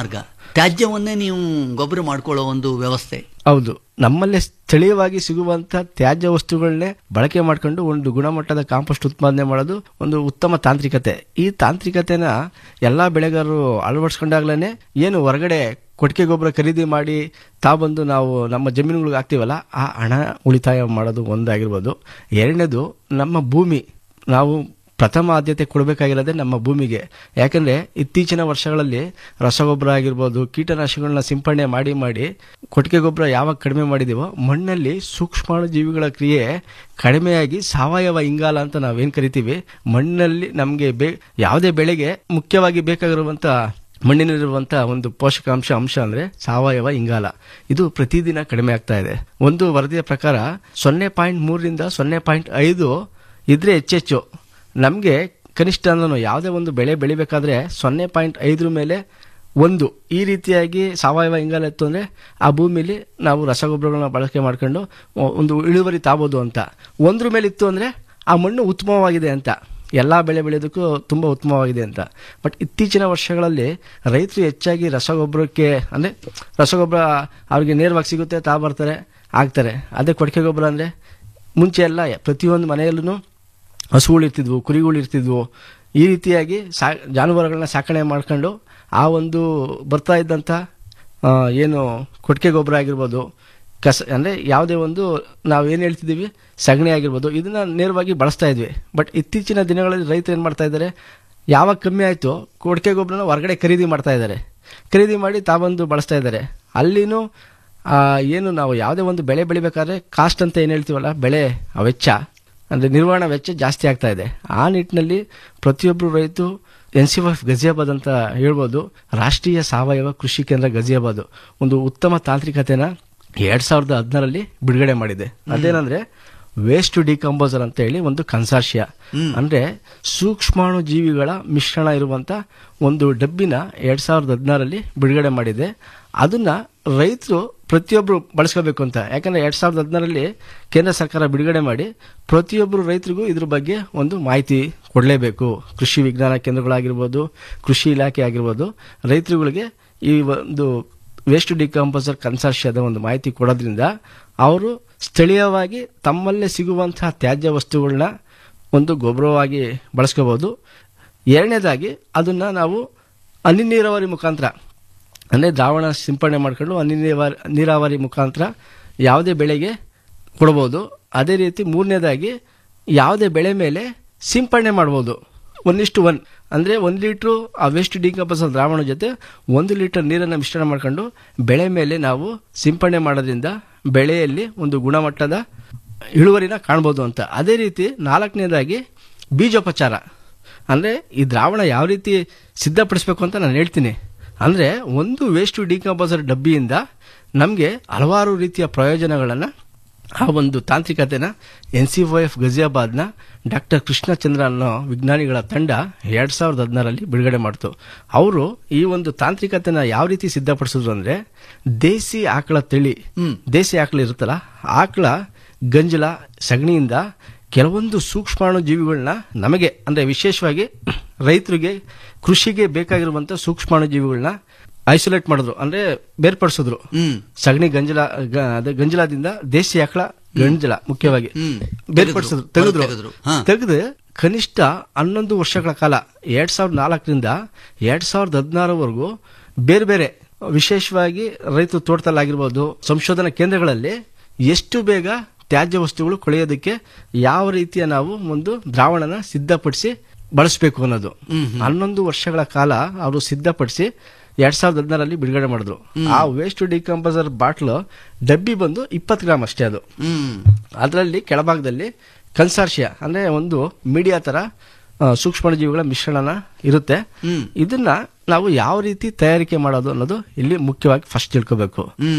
ತ್ಯಾಜ್ಯವನ್ನೇ ನೀವು ಗೊಬ್ಬರ ಮಾಡ್ಕೊಳ್ಳೋ ಒಂದು ವ್ಯವಸ್ಥೆ ಹೌದು ನಮ್ಮಲ್ಲೇ ಸ್ಥಳೀಯವಾಗಿ ಸಿಗುವಂತ ತ್ಯಾಜ್ಯ ವಸ್ತುಗಳನ್ನೇ ಬಳಕೆ ಮಾಡ್ಕೊಂಡು ಒಂದು ಗುಣಮಟ್ಟದ ಕಾಂಪೋಸ್ಟ್ ಉತ್ಪಾದನೆ ಮಾಡೋದು ಒಂದು ಉತ್ತಮ ತಾಂತ್ರಿಕತೆ ಈ ತಾಂತ್ರಿಕತೆನ ಎಲ್ಲಾ ಬೆಳೆಗಾರರು ಅಳವಡಿಸ್ಕೊಂಡಾಗ್ಲೇನೆ ಏನು ಹೊರಗಡೆ ಕೊಟ್ಟಿಗೆ ಗೊಬ್ಬರ ಖರೀದಿ ಮಾಡಿ ತಾ ಬಂದು ನಾವು ನಮ್ಮ ಜಮೀನುಗಳಿಗೆ ಹಾಕ್ತೀವಲ್ಲ ಆ ಹಣ ಉಳಿತಾಯ ಮಾಡೋದು ಒಂದಾಗಿರ್ಬೋದು ಎರಡನೇದು ನಮ್ಮ ಭೂಮಿ ನಾವು ಪ್ರಥಮ ಆದ್ಯತೆ ಕೊಡಬೇಕಾಗಿರೋದೇ ನಮ್ಮ ಭೂಮಿಗೆ ಯಾಕಂದ್ರೆ ಇತ್ತೀಚಿನ ವರ್ಷಗಳಲ್ಲಿ ರಸಗೊಬ್ಬರ ಆಗಿರ್ಬೋದು ಕೀಟನಾಶಕಗಳನ್ನ ಸಿಂಪಡಣೆ ಮಾಡಿ ಮಾಡಿ ಕೊಟ್ಟಿಗೆ ಗೊಬ್ಬರ ಯಾವಾಗ ಕಡಿಮೆ ಮಾಡಿದೀವೋ ಮಣ್ಣಲ್ಲಿ ಸೂಕ್ಷ್ಮಾಣು ಜೀವಿಗಳ ಕ್ರಿಯೆ ಕಡಿಮೆಯಾಗಿ ಸಾವಯವ ಇಂಗಾಲ ಅಂತ ನಾವೇನ್ ಕರಿತೀವಿ ಮಣ್ಣಲ್ಲಿ ನಮಗೆ ಬೇ ಯಾವುದೇ ಬೆಳೆಗೆ ಮುಖ್ಯವಾಗಿ ಬೇಕಾಗಿರುವಂತ ಮಣ್ಣಿನಲ್ಲಿರುವಂತಹ ಒಂದು ಪೋಷಕಾಂಶ ಅಂಶ ಅಂದ್ರೆ ಸಾವಯವ ಇಂಗಾಲ ಇದು ಪ್ರತಿದಿನ ಕಡಿಮೆ ಆಗ್ತಾ ಇದೆ ಒಂದು ವರದಿಯ ಪ್ರಕಾರ ಸೊನ್ನೆ ಪಾಯಿಂಟ್ ಮೂರರಿಂದ ಸೊನ್ನೆ ಪಾಯಿಂಟ್ ಐದು ಇದ್ರೆ ಹೆಚ್ಚೆಚ್ಚು ನಮಗೆ ಕನಿಷ್ಠ ಅಂದ್ರೂ ಯಾವುದೇ ಒಂದು ಬೆಳೆ ಬೆಳಿಬೇಕಾದ್ರೆ ಸೊನ್ನೆ ಪಾಯಿಂಟ್ ಐದರ ಮೇಲೆ ಒಂದು ಈ ರೀತಿಯಾಗಿ ಸಾವಯವ ಇಂಗಾಲ ಇತ್ತು ಅಂದ್ರೆ ಆ ಭೂಮಿಲಿ ನಾವು ರಸಗೊಬ್ಬರಗಳನ್ನ ಬಳಕೆ ಮಾಡ್ಕೊಂಡು ಒಂದು ಇಳುವರಿ ತಾಬೋದು ಅಂತ ಒಂದ್ರ ಮೇಲೆ ಇತ್ತು ಅಂದ್ರೆ ಆ ಮಣ್ಣು ಉತ್ತಮವಾಗಿದೆ ಅಂತ ಎಲ್ಲ ಬೆಳೆ ಬೆಳೆಯೋದಕ್ಕೂ ತುಂಬ ಉತ್ತಮವಾಗಿದೆ ಅಂತ ಬಟ್ ಇತ್ತೀಚಿನ ವರ್ಷಗಳಲ್ಲಿ ರೈತರು ಹೆಚ್ಚಾಗಿ ರಸಗೊಬ್ಬರಕ್ಕೆ ಅಂದರೆ ರಸಗೊಬ್ಬರ ಅವ್ರಿಗೆ ನೇರವಾಗಿ ಸಿಗುತ್ತೆ ತಾ ಬರ್ತಾರೆ ಆಗ್ತಾರೆ ಅದೇ ಕೊಟ್ಟಿಗೆ ಗೊಬ್ಬರ ಅಂದರೆ ಮುಂಚೆ ಎಲ್ಲ ಪ್ರತಿಯೊಂದು ಮನೆಯಲ್ಲೂ ಹಸುಗಳು ಇರ್ತಿದ್ವು ಕುರಿಗಳು ಇರ್ತಿದ್ವು ಈ ರೀತಿಯಾಗಿ ಸಾ ಜಾನುವಾರುಗಳನ್ನ ಸಾಕಣೆ ಮಾಡ್ಕೊಂಡು ಆ ಒಂದು ಬರ್ತಾ ಇದ್ದಂಥ ಆ, ಏನು ಕೊಟ್ಟಿಗೆ ಗೊಬ್ಬರ ಆಗಿರ್ಬೋದು ಕಸ ಅಂದರೆ ಯಾವುದೇ ಒಂದು ನಾವು ಏನು ಹೇಳ್ತಿದ್ದೀವಿ ಸಗಣಿ ಆಗಿರ್ಬೋದು ಇದನ್ನ ನೇರವಾಗಿ ಬಳಸ್ತಾ ಇದ್ವಿ ಬಟ್ ಇತ್ತೀಚಿನ ದಿನಗಳಲ್ಲಿ ರೈತರು ಏನು ಮಾಡ್ತಾ ಇದ್ದಾರೆ ಯಾವಾಗ ಕಮ್ಮಿ ಆಯಿತು ಕೊಟ್ಟಿಗೆ ಗೊಬ್ಬರನ ಹೊರಗಡೆ ಖರೀದಿ ಮಾಡ್ತಾ ಇದ್ದಾರೆ ಖರೀದಿ ಮಾಡಿ ತಾವಂದು ಬಳಸ್ತಾ ಇದ್ದಾರೆ ಅಲ್ಲಿನೂ ಆ, ಏನು ನಾವು ಯಾವುದೇ ಒಂದು ಬೆಳೆ ಬೆಳಿಬೇಕಾದ್ರೆ ಕಾಸ್ಟ್ ಅಂತ ಏನು ಹೇಳ್ತೀವಲ್ಲ ಬೆಳೆ ಆ ವೆಚ್ಚ ಅಂದರೆ ನಿರ್ವಹಣಾ ವೆಚ್ಚ ಜಾಸ್ತಿ ಆಗ್ತಾ ಇದೆ ಆ ನಿಟ್ಟಿನಲ್ಲಿ ಪ್ರತಿಯೊಬ್ಬರು ರೈತರು ಎನ್ ಸಿ ಎಫ್ ಗಜಿಯಾಬಾದ್ ಅಂತ ಹೇಳ್ಬೋದು ರಾಷ್ಟ್ರೀಯ ಸಾವಯವ ಕೃಷಿ ಕೇಂದ್ರ ಗಜಿಯಾಬಾದ್ ಒಂದು ಉತ್ತಮ ತಾಂತ್ರಿಕತೆನ ಎರಡ್ ಸಾವಿರದ ಹದಿನಾರಲ್ಲಿ ಬಿಡುಗಡೆ ಮಾಡಿದೆ ಅದೇನಂದ್ರೆ ವೇಸ್ಟ್ ಡಿಕಂಪೋಸರ್ ಅಂತ ಹೇಳಿ ಒಂದು ಕನ್ಸಾರ್ಷಿಯ ಅಂದ್ರೆ ಸೂಕ್ಷ್ಮಾಣು ಜೀವಿಗಳ ಮಿಶ್ರಣ ಇರುವಂತ ಒಂದು ಡಬ್ಬಿನ ಎರಡ್ ಸಾವಿರದ ಹದಿನಾರಲ್ಲಿ ಬಿಡುಗಡೆ ಮಾಡಿದೆ ಅದನ್ನ ರೈತರು ಪ್ರತಿಯೊಬ್ಬರು ಬಳಸ್ಕೋಬೇಕು ಅಂತ ಯಾಕಂದ್ರೆ ಎರಡ್ ಸಾವಿರದ ಹದಿನಾರಲ್ಲಿ ಕೇಂದ್ರ ಸರ್ಕಾರ ಬಿಡುಗಡೆ ಮಾಡಿ ಪ್ರತಿಯೊಬ್ಬರು ರೈತರಿಗೂ ಇದ್ರ ಬಗ್ಗೆ ಒಂದು ಮಾಹಿತಿ ಕೊಡಲೇಬೇಕು ಕೃಷಿ ವಿಜ್ಞಾನ ಕೇಂದ್ರಗಳಾಗಿರ್ಬೋದು ಕೃಷಿ ಇಲಾಖೆ ಆಗಿರ್ಬೋದು ರೈತರುಗಳಿಗೆ ಈ ಒಂದು ವೇಸ್ಟ್ ಡಿಕಂಪೋಸರ್ ಕನ್ಸಾರ್ಷಿಯದ ಒಂದು ಮಾಹಿತಿ ಕೊಡೋದ್ರಿಂದ ಅವರು ಸ್ಥಳೀಯವಾಗಿ ತಮ್ಮಲ್ಲೇ ಸಿಗುವಂತಹ ತ್ಯಾಜ್ಯ ವಸ್ತುಗಳನ್ನ ಒಂದು ಗೊಬ್ಬರವಾಗಿ ಬಳಸ್ಕೋಬಹುದು ಎರಡನೇದಾಗಿ ಅದನ್ನ ನಾವು ಹನಿ ನೀರಾವರಿ ಮುಖಾಂತರ ಅಂದರೆ ದ್ರಾವಣ ಸಿಂಪಡಣೆ ಮಾಡ್ಕೊಂಡು ಹನಿ ನೀರಾವರಿ ನೀರಾವರಿ ಮುಖಾಂತರ ಯಾವುದೇ ಬೆಳೆಗೆ ಕೊಡ್ಬೋದು ಅದೇ ರೀತಿ ಮೂರನೇದಾಗಿ ಯಾವುದೇ ಬೆಳೆ ಮೇಲೆ ಸಿಂಪಡಣೆ ಮಾಡ್ಬೋದು ಒಂದಿಷ್ಟು ಒನ್ ಅಂದರೆ ಒಂದು ಲೀಟ್ರು ಆ ವೇಸ್ಟ್ ಡಿಕಂಪೋಸರ್ ದ್ರಾವಣ ಜೊತೆ ಒಂದು ಲೀಟರ್ ನೀರನ್ನು ಮಿಶ್ರಣ ಮಾಡ್ಕೊಂಡು ಬೆಳೆ ಮೇಲೆ ನಾವು ಸಿಂಪಡಣೆ ಮಾಡೋದ್ರಿಂದ ಬೆಳೆಯಲ್ಲಿ ಒಂದು ಗುಣಮಟ್ಟದ ಇಳುವರಿನ ಕಾಣ್ಬೋದು ಅಂತ ಅದೇ ರೀತಿ ನಾಲ್ಕನೇದಾಗಿ ಬೀಜೋಪಚಾರ ಅಂದರೆ ಈ ದ್ರಾವಣ ಯಾವ ರೀತಿ ಸಿದ್ಧಪಡಿಸ್ಬೇಕು ಅಂತ ನಾನು ಹೇಳ್ತೀನಿ ಅಂದರೆ ಒಂದು ವೇಸ್ಟ್ ಡಿಕಂಪೋಸರ್ ಡಬ್ಬಿಯಿಂದ ನಮಗೆ ಹಲವಾರು ರೀತಿಯ ಪ್ರಯೋಜನಗಳನ್ನು ಆ ಒಂದು ತಾಂತ್ರಿಕತೆನ ಎನ್ ಸಿ ಒ ಎಫ್ ಗಜಿಯಾಬಾದ್ನ ಡಾಕ್ಟರ್ ಕೃಷ್ಣಚಂದ್ರ ಅನ್ನೋ ವಿಜ್ಞಾನಿಗಳ ತಂಡ ಎರಡ್ ಸಾವಿರದ ಹದಿನಾರಲ್ಲಿ ಬಿಡುಗಡೆ ಮಾಡ್ತು ಅವರು ಈ ಒಂದು ತಾಂತ್ರಿಕತೆನ ಯಾವ ರೀತಿ ಸಿದ್ಧಪಡಿಸಿದ್ರು ಅಂದ್ರೆ ದೇಸಿ ಆಕಳ ತಳಿ ದೇಸಿ ಆಕಳ ಇರುತ್ತಲ್ಲ ಆಕಳ ಗಂಜಲ ಸಗಣಿಯಿಂದ ಕೆಲವೊಂದು ಸೂಕ್ಷ್ಮಾಣು ಜೀವಿಗಳನ್ನ ನಮಗೆ ಅಂದ್ರೆ ವಿಶೇಷವಾಗಿ ರೈತರಿಗೆ ಕೃಷಿಗೆ ಬೇಕಾಗಿರುವಂತ ಸೂಕ್ಷ್ಮಾಣು ಜೀವಿಗಳನ್ನ ಐಸೋಲೇಟ್ ಮಾಡಿದ್ರು ಅಂದ್ರೆ ಬೇರ್ಪಡಿಸಿದ್ರು ಸಗಣಿ ಗಂಜಲ ಗ- ಅದೇ ಗಂಜಲದಿಂದ ದೇಸಿ ಆಕಳ ಗಂಜಲ ಮುಖ್ಯವಾಗಿ ಬೇರ್ಪಡಿಸಿದ್ರು ತೆಗೆದ್ರು, ತೆಗೆದ್ರು ತೆಗೆದ್ರು. ಹಾ. ತೆಗೆದು ಕನಿಷ್ಠ ಹನ್ನೊಂದು ವರ್ಷಗಳ ಕಾಲ ಎರಡ್ ಸಾವಿರದ ನಾಲ್ಕರಿಂದ ಎರಡ್ ಸಾವಿರದ ಹದಿನಾರವರೆಗೂ ಬೇರೆ ಬೇರೆ ವಿಶೇಷವಾಗಿ ರೈತ ತೋಟದಲ್ಲಾಗಿರ್ಬೋದು ಸಂಶೋಧನಾ ಕೇಂದ್ರಗಳಲ್ಲಿ ಎಷ್ಟು ಬೇಗ ತ್ಯಾಜ್ಯ ವಸ್ತುಗಳು ಕೊಳೆಯೋದಕ್ಕೆ ಯಾವ ರೀತಿಯ ನಾವು ಒಂದು ದ್ರಾವಣನ ಸಿದ್ಧಪಡಿಸಿ ಬಳಸಬೇಕು ಅನ್ನೋದು ಹನ್ನೊಂದು ವರ್ಷಗಳ ಕಾಲ ಅವರು ಸಿದ್ಧಪಡಿಸಿ ಎರಡ್ ಸಾವಿರದ ಹದಿನಾರಲ್ಲಿ ಬಿಡುಗಡೆ ಮಾಡಿದ್ರು ಆ ವೇಸ್ಟ್ ಡಿಕಂಪೋಸರ್ ಬಾಟ್ಲು ಡಬ್ಬಿ ಬಂದು ಇಪ್ಪತ್ತು ಗ್ರಾಮ್ ಅಷ್ಟೇ ಅದು ಅದರಲ್ಲಿ ಕೆಳಭಾಗದಲ್ಲಿ ಕನ್ಸಾರ್ಷಿಯ ಅಂದ್ರೆ ಒಂದು ಮೀಡಿಯಾ ತರ ಆ, ಸೂಕ್ಷ್ಮಾಣುಜೀವಿಗಳ ಮಿಶ್ರಣನ ಇರುತ್ತೆ ಇದನ್ನ ನಾವು ಯಾವ ರೀತಿ ತಯಾರಿಕೆ ಮಾಡೋದು ಅನ್ನೋದು ಇಲ್ಲಿ ಮುಖ್ಯವಾಗಿ ಫಸ್ಟ್ ತಿಳ್ಕೋಬೇಕು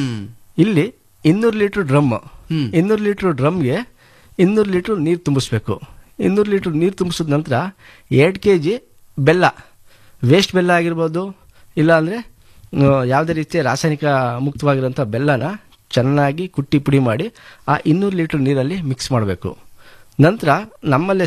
ಇಲ್ಲಿ ಇನ್ನೂರು ಲೀಟರ್ ಡ್ರಮ್ ಇನ್ನೂರು ಲೀಟರ್ ಡ್ರಮ್ಗೆ ಇನ್ನೂರು ಲೀಟರ್ ನೀರು ತುಂಬಿಸ್ಬೇಕು ಇನ್ನೂರು ಲೀಟರ್ ನೀರು ತುಂಬಿಸಿದ ನಂತರ ಎರಡು ಕೆ ಜಿ ಬೆಲ್ಲ ವೇಸ್ಟ್ ಬೆಲ್ಲ ಆಗಿರ್ಬೋದು ಇಲ್ಲ ಅಂದರೆ ಯಾವುದೇ ರೀತಿಯ ರಾಸಾಯನಿಕ ಮುಕ್ತವಾಗಿರೋಂಥ ಬೆಲ್ಲನ ಚೆನ್ನಾಗಿ ಕುಟ್ಟಿ ಪುಡಿ ಮಾಡಿ ಆ ಇನ್ನೂರು ಲೀಟರ್ ನೀರಲ್ಲಿ ಮಿಕ್ಸ್ ಮಾಡಬೇಕು ನಂತರ ನಮ್ಮಲ್ಲೇ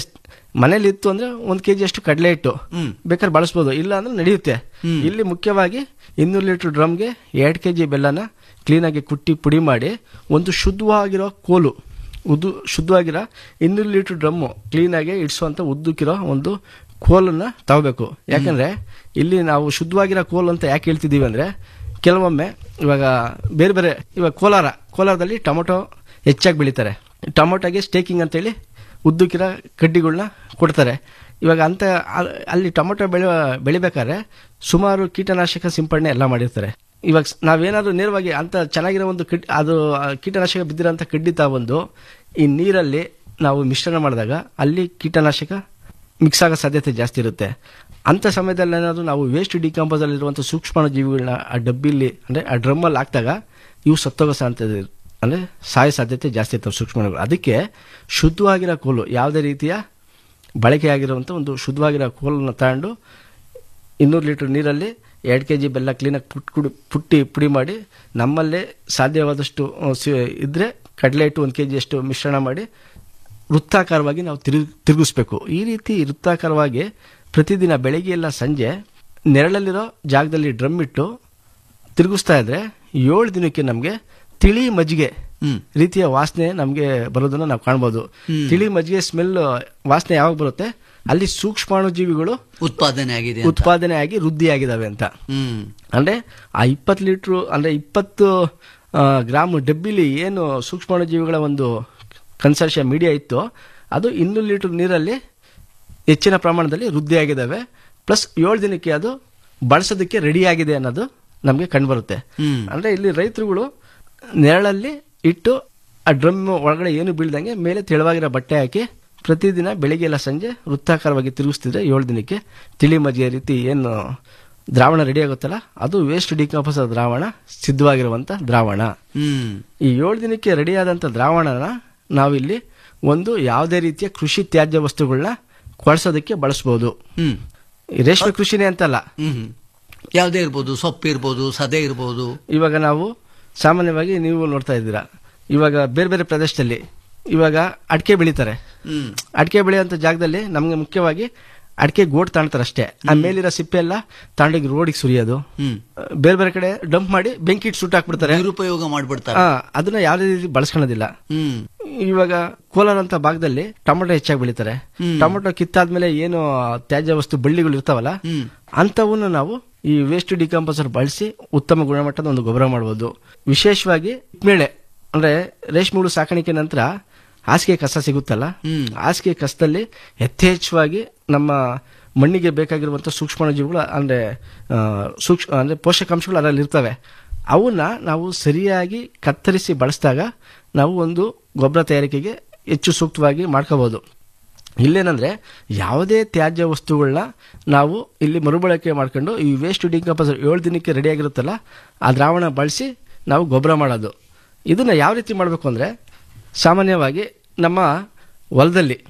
ಮನೇಲಿ ಇತ್ತು ಅಂದ್ರೆ ಒಂದ್ ಕೆಜಿ ಅಷ್ಟು ಕಡಲೆ ಹಿಟ್ಟು ಬೇಕಾದ್ರೆ ಬಳಸ್ಬೋದು ಇಲ್ಲ ಅಂದ್ರೆ ನಡೆಯುತ್ತೆ ಇಲ್ಲಿ ಮುಖ್ಯವಾಗಿ ಇನ್ನೂರು ಲೀಟರ್ ಡ್ರಮ್ಗೆ ಎರಡು ಕೆಜಿ ಬೆಲ್ಲನ ಕ್ಲೀನಾಗಿ ಕುಟ್ಟಿ ಪುಡಿ ಮಾಡಿ ಒಂದು ಶುದ್ಧವಾಗಿರೋ ಕೋಲು ಉದ್ದು ಶುದ್ಧವಾಗಿರೋ ಇನ್ನೂರು ಲೀಟರ್ ಡ್ರಮ್ಮು ಕ್ಲೀನಾಗಿ ಇಡಿಸುವಂತ ಉದ್ದಕ್ಕಿರೋ ಒಂದು ಕೋಲನ್ನ ತಗೋಬೇಕು ಯಾಕಂದ್ರೆ ಇಲ್ಲಿ ನಾವು ಶುದ್ಧವಾಗಿರೋ ಕೋಲ್ ಅಂತ ಯಾಕೆ ಹೇಳ್ತಿದೀವಿ ಅಂದ್ರೆ ಕೆಲವೊಮ್ಮೆ ಇವಾಗ ಬೇರೆ ಬೇರೆ ಇವಾಗ ಕೋಲಾರ ಕೋಲಾರದಲ್ಲಿ ಟೊಮೊಟೊ ಹೆಚ್ಚಾಗಿ ಬೆಳೀತಾರೆ ಟೊಮೊಟೊಗೆ ಸ್ಟೇಕಿಂಗ್ ಅಂತೇಳಿ ಉದ್ದಕ್ಕಿರೋ ಕಡ್ಡಿಗಳನ್ನ ಕೊಡ್ತಾರೆ ಇವಾಗ ಅಂತ ಅಲ್- ಅಲ್ಲಿ ಟೊಮೊಟೊ ಬೆಳೆ ಬೆಳಿಬೇಕಾದ್ರೆ ಸುಮಾರು ಕೀಟನಾಶಕ ಸಿಂಪಡಣೆ ಎಲ್ಲ ಮಾಡಿರ್ತಾರೆ ಇವಾಗ ಸ್- ನಾವೇನಾದ್ರೂ ನೇರವಾಗಿ ಅಂತ ಚೆನ್ನಾಗಿರೋ ಒಂದು ಕಡ್ಡಿ ಅದು ಆ ಕೀಟನಾಶಕ ಬಿದ್ದಿರೋಂಥ ಕಡ್ಡಿ ತಗೊಂಡು ಈ ನೀರಲ್ಲಿ ನಾವು ಮಿಶ್ರಣ ಮಾಡಿದಾಗ ಅಲ್ಲಿ ಕೀಟನಾಶಕ ಮಿಕ್ಸ್ ಆಗೋ ಸಾಧ್ಯತೆ ಜಾಸ್ತಿ ಇರುತ್ತೆ ಅಂಥ ಸಮಯದಲ್ಲಿ ಏನಾದರೂ ನಾವು ವೇಸ್ಟ್ ಡಿಕಂಪೋಸ್ ಅಲ್ಲಿರುವಂಥ ಸೂಕ್ಷ್ಮಾಣು ಜೀವಿಗಳನ್ನ ಆ ಡಬ್ಬಿಲಿ ಅಂದರೆ ಆ ಡ್ರಮ್ಮಲ್ಲಿ ಹಾಕಿದಾಗ ಇವು ಸತ್ತೋಗೋ ಸಾಧ್ಯತೆ ಅಂದರೆ ಸಾಯೋ ಸಾಧ್ಯತೆ ಜಾಸ್ತಿ ಇರ್ತವೆ ಸೂಕ್ಷ್ಮಾಣುಗಳು ಅದಕ್ಕೆ ಶುದ್ಧವಾಗಿರೋ ಕೋಲು ಯಾವುದೇ ರೀತಿಯ ಬಳಕೆಯಾಗಿರುವಂಥ ಒಂದು ಶುದ್ಧವಾಗಿರೋ ಕೋಲನ್ನು ತಗೊಂಡು ಇನ್ನೂರು ಲೀಟರ್ ನೀರಲ್ಲಿ ಎರಡು ಕೆ ಜಿ ಬೆಲ್ಲ ಕ್ಲೀನಾಗಿ ಪುಟ್ ಕುಡಿ ಪುಟ್ಟಿ ಪುಡಿ ಮಾಡಿ ನಮ್ಮಲ್ಲೇ ಸಾಧ್ಯವಾದಷ್ಟು ಆ, ಸಿ- ಇದ್ರೆ ಕಡಲೆ ಹಿಟ್ಟು ಒಂದು ಕೆ ಜಿಯಷ್ಟು ಮಿಶ್ರಣ ಮಾಡಿ ವೃತ್ತಾಕಾರವಾಗಿ ನಾವು ತಿರುಗಿ ತಿರುಗಿಸ್ಬೇಕು ಈ ರೀತಿ ವೃತ್ತಾಕಾರವಾಗಿ ಪ್ರತಿದಿನ ಬೆಳಗ್ಗೆ ಎಲ್ಲ ಸಂಜೆ ನೆರಳಲ್ಲಿರೋ ಜಾಗದಲ್ಲಿ ಡ್ರಮ್ ಇಟ್ಟು ತಿರುಗಿಸ್ತಾ ಇದ್ರೆ ಏಳು ದಿನಕ್ಕೆ ನಮಗೆ ತಿಳಿ ಮಜ್ಜಿಗೆ ರೀತಿಯ ವಾಸನೆ ನಮಗೆ ಬರೋದನ್ನ ನಾವು ಕಾಣ್ಬೋದು ತಿಳಿ ಮಜ್ಜಿಗೆ ಸ್ಮೆಲ್ ವಾಸನೆ ಯಾವಾಗ ಬರುತ್ತೆ ಅಲ್ಲಿ ಸೂಕ್ಷ್ಮಾಣು ಜೀವಿಗಳು ಉತ್ಪಾದನೆ ಆಗಿದೆ ಅಂತ. ಉತ್ಪಾದನೆ ಆಗಿ ವೃದ್ಧಿ ಆಗಿದಾವೆ ಅಂತ ಹ್ಮ್ ಅಂದ್ರೆ ಆ ಇಪ್ಪತ್ತು ಲೀಟ್ರು ಅಂದ್ರೆ ಇಪ್ಪತ್ತು ಆ, ಗ್ರಾಮ್ ಡಬ್ಬಿಲಿ ಏನು ಸೂಕ್ಷ್ಮಾಣು ಜೀವಿಗಳ ಒಂದು ಕನ್ಸರ್ಷಿಯ ಮೀಡಿಯಾ ಇತ್ತು ಅದು ಇನ್ನೂರು ಲೀಟರ್ ನೀರಲ್ಲಿ ಹೆಚ್ಚಿನ ಪ್ರಮಾಣದಲ್ಲಿ ವೃದ್ಧಿ ಆಗಿದ್ದಾವೆ ಪ್ಲಸ್ ಏಳು ದಿನಕ್ಕೆ ಅದು ಬಳಸೋದಕ್ಕೆ ರೆಡಿ ಆಗಿದೆ ಅನ್ನೋದು ನಮಗೆ ಕಂಡುಬರುತ್ತೆ ಹ್ಮ್. ಅಂದ್ರೆ ಇಲ್ಲಿ ರೈತರುಗಳು ನೆರಳಲ್ಲಿ ಇಟ್ಟು ಆ ಡ್ರಮ್ ಒಳಗಡೆ ಏನು ಬೀಳ್ದಂಗೆ ಮೇಲೆ ತೆಳುವಾಗಿರೋ ಬಟ್ಟೆ ಹಾಕಿ ಪ್ರತಿದಿನ ಬೆಳಿಗ್ಗೆ ಎಲ್ಲ ಸಂಜೆ ವೃತ್ತಾಕಾರವಾಗಿ ತಿರುಗಿಸ್ತಿದ್ರೆ ಏಳು ದಿನಕ್ಕೆ ತಿಳಿ ಮಜ್ಜಿಗೆ ರೀತಿ ಏನು ದ್ರಾವಣ ರೆಡಿ ಆಗುತ್ತಲ್ಲ ಅದು ವೇಸ್ಟ್ ಡಿಕಂಪೋಸ್ ದ್ರಾವಣ ಸಿದ್ಧವಾಗಿರುವಂತ ದ್ರಾವಣ ಹ್ಮ್ ಈ ಏಳು ದಿನಕ್ಕೆ ರೆಡಿ ಆದಂತ ದ್ರಾವಣನ ನಾವಿಲ್ಲಿ ಒಂದು ಯಾವುದೇ ರೀತಿಯ ಕೃಷಿ ತ್ಯಾಜ್ಯ ವಸ್ತುಗಳನ್ನ ಕೊಳ್ಸೋದಕ್ಕೆ ಬಳಸ್ಬೋದು ಹ್ಮ್ ಈ ರೇಷ್ಮೆ ಕೃಷಿನೇ ಅಂತಲ್ಲ ಹ್ಮ್ ಯಾವುದೇ ಇರ್ಬೋದು ಸೊಪ್ಪು ಇರ್ಬೋದು ಸದೆ ಇರ್ಬೋದು ಇವಾಗ ನಾವು ಸಾಮಾನ್ಯವಾಗಿ ನೀವು ನೋಡ್ತಾ ಇದ್ದೀರಾ ಇವಾಗ ಬೇರೆ ಬೇರೆ ಪ್ರದೇಶದಲ್ಲಿ ಇವಾಗ ಅಡಿಕೆ ಬೆಳೀತಾರೆ ಹ್ಮ್ ಅಡಿಕೆ ಬೆಳೆಯುವಂತ ಜಾಗದಲ್ಲಿ ನಮ್ಗೆ ಮುಖ್ಯವಾಗಿ ಅಡಿಕೆ ಗೋಟ್ ತಾಣ್ತಾರೆ ಅಷ್ಟೇ ಆ ಮೇಲಿರೋ ಸಿಪ್ಪೆ ಎಲ್ಲ ತಾಂಡೋಗಿ ರೋಡಿಗೆ ಸುರಿಯೋದು ಹ್ಮ್ ಬೇರೆ ಬೇರೆ ಕಡೆ ಡಂಪ್ ಮಾಡಿ ಬೆಂಕಿ ಇಟ್ಟು ಸುಟ್ಟಾಕ್ಬಿಡ್ತಾರೆ ನಿರುಪಯೋಗ ಮಾಡ್ಬಿಡ್ತಾರೆ ಆ, ಅದನ್ನ ಯಾವುದೇ ರೀತಿ ಬಳಸ್ಕೊಳ್ಳೋದಿಲ್ಲ ಹ್ಮ್ ಇವಾಗ ಕೋಲಾರ ಅಂತ ಭಾಗದಲ್ಲಿ ಟೊಮೊಟೊ ಹೆಚ್ಚಾಗಿ ಬೆಳೀತಾರೆ ಟೊಮೊಟೊ ಕಿತ್ತಾದ್ಮೇಲೆ ಏನು ತ್ಯಾಜ್ಯ ವಸ್ತು ಬಳ್ಳಿಗಳು ಇರ್ತಾವಲ್ಲ ಹ್ಮ್ ಅಂತವನ್ನ ನಾವು ಈ ವೇಸ್ಟ್ ಡಿಕಂಪೋಸರ್ ಬಳಸಿ ಉತ್ತಮ ಗುಣಮಟ್ಟದ ಒಂದು ಗೊಬ್ಬರ ಮಾಡಬಹುದು ವಿಶೇಷವಾಗಿ ಮೇಳೆ ಅಂದ್ರೆ ರೇಷ್ಮೆ ಹುಳು ಸಾಕಾಣಿಕೆ ನಂತರ ಹಾಸಿಗೆ ಕಸ ಸಿಗುತ್ತಲ್ಲ ಹಾಸಿಗೆ ಕಸದಲ್ಲಿ ಯಥೇಚ್ಛವಾಗಿ ನಮ್ಮ ಮಣ್ಣಿಗೆ ಬೇಕಾಗಿರುವಂತ ಸೂಕ್ಷ್ಮಾಣು ಜೀವಿಗಳು ಅಂದ್ರೆ ಆ, ಸೂಕ್ಷ್ಮ ಅಂದ್ರೆ ಪೋಷಕಾಂಶಗಳು ಅದರಲ್ಲಿ ಇರ್ತವೆ ಅವನ್ನ ನಾವು ಸರಿಯಾಗಿ ಕತ್ತರಿಸಿ ಬಳಸಿದಾಗ ನಾವು ಒಂದು ಗೊಬ್ಬರ ತಯಾರಿಕೆಗೆ ಹೆಚ್ಚು ಸೂಕ್ತವಾಗಿ ಮಾಡ್ಕೋಬಹುದು ಇಲ್ಲೇನಂದ್ರೆ ಯಾವುದೇ ತ್ಯಾಜ್ಯ ವಸ್ತುಗಳನ್ನ ನಾವು ಇಲ್ಲಿ ಮರುಬಳಕೆ ಮಾಡ್ಕೊಂಡು ಈ ವೇಸ್ಟ್ ಡಿಕಂಪೋಸರ್ ಏಳು ದಿನಕ್ಕೆ ರೆಡಿ ಆಗಿರುತ್ತಲ್ಲ ಆ ದ್ರಾವಣ ಬಳಸಿ ನಾವು ಗೊಬ್ಬರ ಮಾಡೋದು ಇದನ್ನ ಯಾವ ರೀತಿ ಮಾಡಬೇಕು ಅಂದ್ರೆ ಸಾಮಾನ್ಯವಾಗಿ ನಮ್ಮ ಹೊಲದಲ್ಲಿ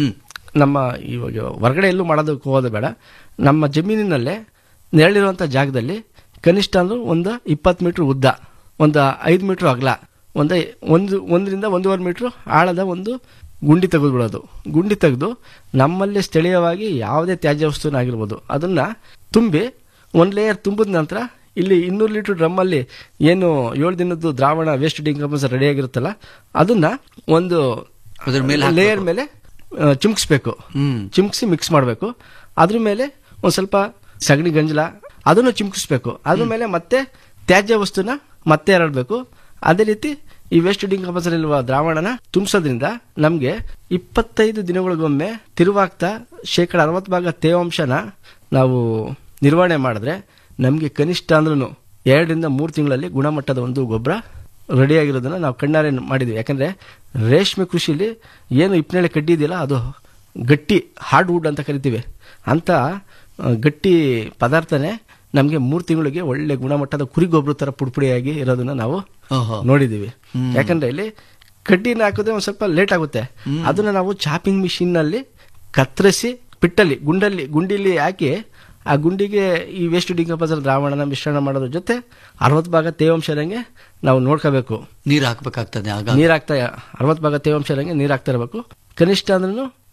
ನಮ್ಮ ಇವಾಗ ಹೊರಗಡೆ ಎಲ್ಲೂ ಮಾಡೋದಕ್ಕೆ ಹೋಗೋದು ಬೇಡ ನಮ್ಮ ಜಮೀನಿನಲ್ಲೇ ನೆರಳಿರುವಂಥ ಜಾಗದಲ್ಲಿ ಕನಿಷ್ಠ ಅಂದ್ರೆ ಒಂದು ಇಪ್ಪತ್ತು ಮೀಟ್ರ್ ಉದ್ದ ಒಂದು ಐದು ಮೀಟ್ರ್ ಅಗಲ ಒಂದು ಒಂದು ಒಂದರಿಂದ ಒಂದೂವರೆ ಮೀಟ್ರ್ ಆಳದ ಒಂದು ಗುಂಡಿ ತೆಗೆದುಬಿಡೋದು ಗುಂಡಿ ತೆಗೆದು ನಮ್ಮಲ್ಲಿ ಸ್ಥಳೀಯವಾಗಿ ಯಾವುದೇ ತ್ಯಾಜ್ಯ ವಸ್ತುನಾಗಿರ್ಬೋದು ಅದನ್ನ ತುಂಬಿ ಒಂದು ಲೇಯರ್ ತುಂಬಿದ ನಂತರ ಇಲ್ಲಿ ಇನ್ನೂರು ಲೀಟರ್ ಡ್ರಮ್ಮಲ್ಲಿ ಏನು ಏಳು ದಿನದ್ದು ದ್ರಾವಣ ವೇಸ್ಟ್ ಡಿಕಂಪೋಸರ್ ರೆಡಿ ಆಗಿರುತ್ತಲ್ಲ ಅದನ್ನ ಒಂದು ಅದ್ರ ಮೇಲೆ ಹಾಕ್ಬೇಕು. ಲೇಯರ್ ಮೇಲೆ ಆ, ಚಿಮ್ಕಿಸ್ಬೇಕು ಚಿಮ್ಕಿಸಿ ಮಿಕ್ಸ್ ಮಾಡಬೇಕು ಅದ್ರ ಮೇಲೆ ಒಂದು ಸ್ವಲ್ಪ ಸಗಣಿ ಗಂಜಲ ಅದನ್ನು ಚಿಮ್ಕಿಸ್ಬೇಕು ಅದ್ರ ಮೇಲೆ ಮತ್ತೆ ತ್ಯಾಜ್ಯ ವಸ್ತುನ ಮತ್ತೆ ಹರಡಬೇಕು ಅದೇ ರೀತಿ ಈ ವೇಸ್ಟ್ ಡಿಕಂಪೋಸರ್ ಇರುವ ದ್ರಾವಣನ ತುಂಬಿಸೋದ್ರಿಂದ ನಮಗೆ ಇಪ್ಪತ್ತೈದು ದಿನಗಳಿಗೊಮ್ಮೆ ತಿರುವಾಗ್ತಾ ಶೇಕಡ ಅರವತ್ತು ಭಾಗ ತೇವಾಂಶನ ನಾವು ನಿರ್ವಹಣೆ ಮಾಡಿದ್ರೆ ನಮಗೆ ಕನಿಷ್ಠ ಅಂದ್ರೂ ಎರಡರಿಂದ ಮೂರು ತಿಂಗಳಲ್ಲಿ ಗುಣಮಟ್ಟದ ಒಂದು ಗೊಬ್ಬರ ರೆಡಿಯಾಗಿರೋದನ್ನ ನಾವು ಕಣ್ಣಾರೆ ಮಾಡಿದ್ವಿ ಯಾಕಂದ್ರೆ ರೇಷ್ಮೆ ಕೃಷಿಲಿ ಏನು ಇಪ್ಪನೇಳೆ ಕಡ್ಡಿ ಇದೆಯಲ್ಲ ಅದು ಗಟ್ಟಿ ಹಾರ್ಡ್ ವುಡ್ ಅಂತ ಕರಿತೀವಿ ಅಂತ ಆ, ಗಟ್ಟಿ ಪದಾರ್ಥನೇ ನಮಗೆ ಮೂರು ತಿಂಗಳಿಗೆ ಒಳ್ಳೆ ಗುಣಮಟ್ಟದ ಕುರಿ ಗೊಬ್ಬರ ತರ ಪುಡಿಪುಡಿಯಾಗಿ ಇರೋದನ್ನ ನಾವು ಓಹೋ. ನೋಡಿದೀವಿ ಯಾಕಂದ್ರೆ ಇಲ್ಲಿ ಕಡ್ಡಿನ ಹಾಕಿದ್ರೆ ಒಂದ್ ಸ್ವಲ್ಪ ಲೇಟ್ ಆಗುತ್ತೆ ಅದನ್ನ ನಾವು ಚಾಪಿಂಗ್ ಮಿಷಿನ್ ನಲ್ಲಿ ಕತ್ತರಿಸಿ ಪಿಟ್ಟಲ್ಲಿ ಗುಂಡಲ್ಲಿ ಗುಂಡಿಲಿ ಹಾಕಿ ಆ ಗುಂಡಿಗೆ ಈ ವೇಸ್ಟ್ ಡಿಕಂಪೋಸರ್ ದ್ರಾವಣನ ಮಿಶ್ರಣ ಮಾಡೋದ್ರ ಜೊತೆ ಅರವತ್ತು ಭಾಗ ತೇವಾಂಶ ಇರಂಗೆ ನಾವು ನೋಡ್ಕೋಬೇಕು ನೀರು ಹಾಕ್ಬೇಕಾಗ್ತದೆ ಆಗ ನೀರ್ ಹಾಕ್ತಾ ಅರವತ್ತು ಭಾಗ ತೇವಾಂಶ ಇರಂಗೆ ನೀರ್ ಹಾಕ್ತಾ ಇರಬೇಕು ಕನಿಷ್ಠ ಅಂದ್ರೂ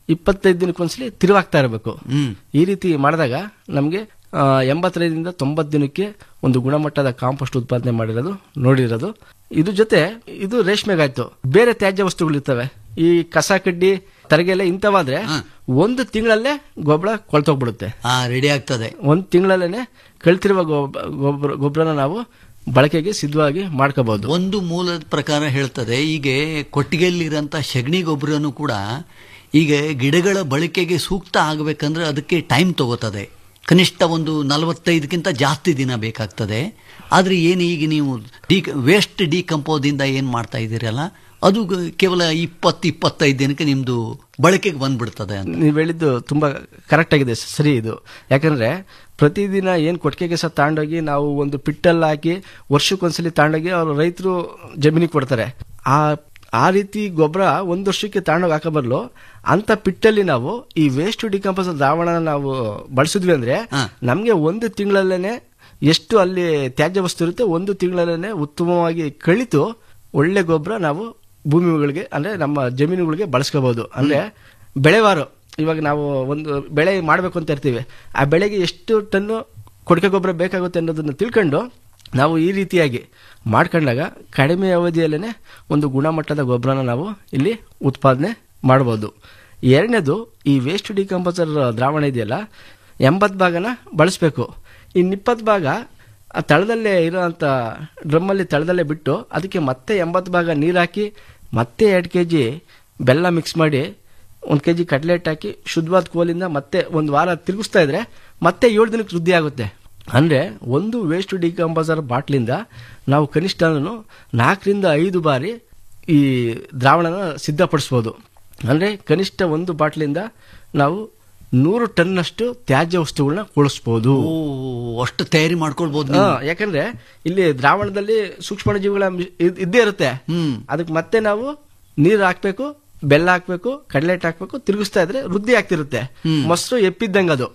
ಇಪ್ಪತ್ತೈದು ದಿನಕ್ಕೊಂದ್ಸಲಿ ತಿರುವಾಗ್ತಾ ಇರಬೇಕು ಈ ರೀತಿ ಮಾಡಿದಾಗ ನಮಗೆ ಎಂಬತ್ತೈದರಿಂದ ತೊಂಬತ್ತು ದಿನಕ್ಕೆ ಒಂದು ಗುಣಮಟ್ಟದ ಕಾಂಪೋಸ್ಟ್ ಉತ್ಪಾದನೆ ಮಾಡಿರೋದು ನೋಡಿರೋದು ಇದು ಜೊತೆ ಇದು ರೇಷ್ಮೆಗಾಯ್ತು ಬೇರೆ ತ್ಯಾಜ್ಯ ವಸ್ತುಗಳು ಇರ್ತವೆ ಈ ಕಸ ಕಡ್ಡಿ ತರಗೆಲೆ ಇಂಥವಾದ್ರೆ ಒಂದು ತಿಂಗಳಲ್ಲೇ ಗೊಬ್ಬರ ಕೊಳ್ತೋಗ್ಬಿಡುತ್ತೆ ರೆಡಿ ಆಗ್ತದೆ ಒಂದು ತಿಂಗಳಲ್ಲೇನೆ ಕಳ್ತಿರುವ ಗೊಬ್ಬ- ಗೊಬ್ಬರ ಗೊಬ್ಬರನ ನಾವು ಬಳಕೆಗೆ ಸಿದ್ಧವಾಗಿ ಮಾಡ್ಕೋಬಹುದು ಒಂದು ಮೂಲದ ಪ್ರಕಾರ ಹೇಳ್ತದೆ ಈಗ ಕೊಟ್ಟಿಗೆಯಲ್ಲಿರೋಂಥ ಸಗಣಿ ಗೊಬ್ಬರನು ಕೂಡ ಈಗ ಗಿಡಗಳ ಬಳಕೆಗೆ ಸೂಕ್ತ ಆಗಬೇಕಂದ್ರೆ ಅದಕ್ಕೆ ಟೈಮ್ ತಗೋತದೆ ಕನಿಷ್ಠ ಒಂದು ನಲವತ್ತೈದಕ್ಕಿಂತ ಜಾಸ್ತಿ ದಿನ ಬೇಕಾಗ್ತದೆ ಆದರೆ ಏನು ಈಗ ನೀವು ಡಿ ವೇಸ್ಟ್ ಡಿಕಂಪೋದಿಂದ ಏನು ಮಾಡ್ತಾ ಇದ್ದೀರಲ್ಲ ಅದು ಗ- ಕೇವಲ ಇಪ್ಪತ್ತು ಇಪ್ಪತ್ತೈದು ದಿನಕ್ಕೆ ನಿಮ್ಮದು ಬಳಕೆಗೆ ಬಂದ್ಬಿಡ್ತದೆ ಅಂತ ನೀವು ಹೇಳಿದ್ದು ತುಂಬಾ ಕರೆಕ್ಟ್ ಆಗಿದೆ ಸರಿ ಇದು ಯಾಕಂದ್ರೆ ಪ್ರತಿದಿನ ಏನ್ ಕೊಟ್ಟಿಗೆಗೆ ಸಹ ತಗೊಂಡೋಗಿ ನಾವು ಒಂದು ಪಿಟ್ಟಲ್ಲಿ ಹಾಕಿ ವರ್ಷಕ್ಕೊಂದ್ಸಲಿ ತಗೊಂಡೋಗಿ ಅವ್ರು ರೈತರು ಜಮೀನಿಗೆ ಕೊಡ್ತಾರೆ ಆ ಆ ರೀತಿ ಗೊಬ್ಬರ ಒಂದು ವರ್ಷಕ್ಕೆ ತಗೊಂಡೋಗಿ ಹಾಕೋ ಬದಲು ಅಂತ ಪಿಟ್ಟಲ್ಲಿ ನಾವು ಈ ವೇಸ್ಟ್ ಡಿಕಂಪೋಸ್ ದ್ರಾವಣ ನಾವು ಬಳಸಿದ್ವಿ ಅಂದ್ರೆ ನಮ್ಗೆ ಒಂದು ತಿಂಗಳಲ್ಲೇನೆ ಎಷ್ಟು ಅಲ್ಲಿ ತ್ಯಾಜ್ಯ ವಸ್ತು ಇರುತ್ತೆ ಒಂದು ತಿಂಗಳಲ್ಲೇನೆ ಉತ್ತಮವಾಗಿ ಕಳಿತು ಒಳ್ಳೆ ಗೊಬ್ಬರ ನಾವು ಭೂಮಿಗಳಿಗೆ ಅಂದ್ರೆ ನಮ್ಮ ಜಮೀನುಗಳಿಗೆ ಬಳಸ್ಕೋಬಹುದು ಅಂದ್ರೆ ಬೆಳೆವಾರು ಇವಾಗ ನಾವು ಒಂದು ಬೆಳೆ ಮಾಡಬೇಕು ಅಂತ ಇರ್ತೀವಿ ಆ ಬೆಳೆಗೆ ಎಷ್ಟು ಟನ್ನು ಕೊಟ್ಟಿಗೆ ಗೊಬ್ಬರ ಬೇಕಾಗುತ್ತೆ ಅನ್ನೋದನ್ನ ತಿಳ್ಕೊಂಡು ನಾವು ಈ ರೀತಿಯಾಗಿ ಮಾಡ್ಕೊಂಡಾಗ ಕಡಿಮೆ ಅವಧಿಯಲ್ಲೇ ಒಂದು ಗುಣಮಟ್ಟದ ಗೊಬ್ಬರನ ನಾವು ಇಲ್ಲಿ ಉತ್ಪಾದನೆ ಮಾಡ್ಬೋದು ಎರಡನೇದು ಈ ವೇಸ್ಟ್ ಡಿಕಂಪೋಸರ್ ದ್ರಾವಣ ಇದೆಯಲ್ಲ ಎಂಬತ್ತು ಭಾಗನ ಬಳಸಬೇಕು ಇನ್ನಿಪ್ಪತ್ತು ಭಾಗ ಆ ತಳದಲ್ಲೇ ಇರೋಂಥ ಡ್ರಮ್ಮಲ್ಲಿ ತಳದಲ್ಲೇ ಬಿಟ್ಟು ಅದಕ್ಕೆ ಮತ್ತೆ ಎಂಬತ್ತು ಭಾಗ ನೀರು ಹಾಕಿ ಮತ್ತೆ ಎರಡು ಕೆ ಜಿ ಬೆಲ್ಲ ಮಿಕ್ಸ್ ಮಾಡಿ ಒಂದು ಕೆ ಜಿ ಕಟ್ಲೆಟ್ ಹಾಕಿ ಶುದ್ಧವಾದ ಕೋಲಿಂದ ಮತ್ತೆ ಒಂದು ವಾರ ತಿರುಗಿಸ್ತಾ ಇದ್ರೆ ಮತ್ತೆ ಏಳು ದಿನಕ್ಕೆ ವೃದ್ಧಿ ಆಗುತ್ತೆ ಅಂದರೆ ಒಂದು ವೇಸ್ಟ್ ಡಿಕಂಪೋಸರ್ ಬಾಟ್ಲಿಂದ ನಾವು ಕನಿಷ್ಠ ನಾಲ್ಕರಿಂದ ಐದು ಬಾರಿ ಈ ದ್ರಾವಣನ ಸಿದ್ಧಪಡಿಸ್ಬೋದು ಅಂದರೆ ಕನಿಷ್ಠ ಒಂದು ಬಾಟ್ಲಿಂದ ನಾವು ನೂರು ಟನ್ನಷ್ಟು ತ್ಯಾಜ್ಯ ವಸ್ತುಗಳನ್ನ ಉಳಿಸ್ಬೋದು ಅಷ್ಟು ತಯಾರಿ ಮಾಡ್ಕೊಳ್ಬಹುದು ಹಾ, ಯಾಕಂದ್ರೆ ಇಲ್ಲಿ ದ್ರಾವಣದಲ್ಲಿ ಸೂಕ್ಷ್ಮಾಣುಜೀವಿಗಳ ಅಂಶ ಇದ್- ಇದ್ದೇ ಇರುತ್ತೆ ಅದಕ್ಕೆ ಮತ್ತೆ ನಾವು ನೀರು ಹಾಕ್ಬೇಕು ಬೆಲ್ಲ ಹಾಕ್ಬೇಕು ಕಡಲೆಟ್ ಹಾಕ್ಬೇಕು ತಿರುಗಿಸ್ತಾ ಇದ್ರೆ ವೃದ್ಧಿ ಆಗ್ತಿರುತ್ತೆ ಮೊಸರು ಎಪ್ಪಿದ್ದಂಗ ಅದು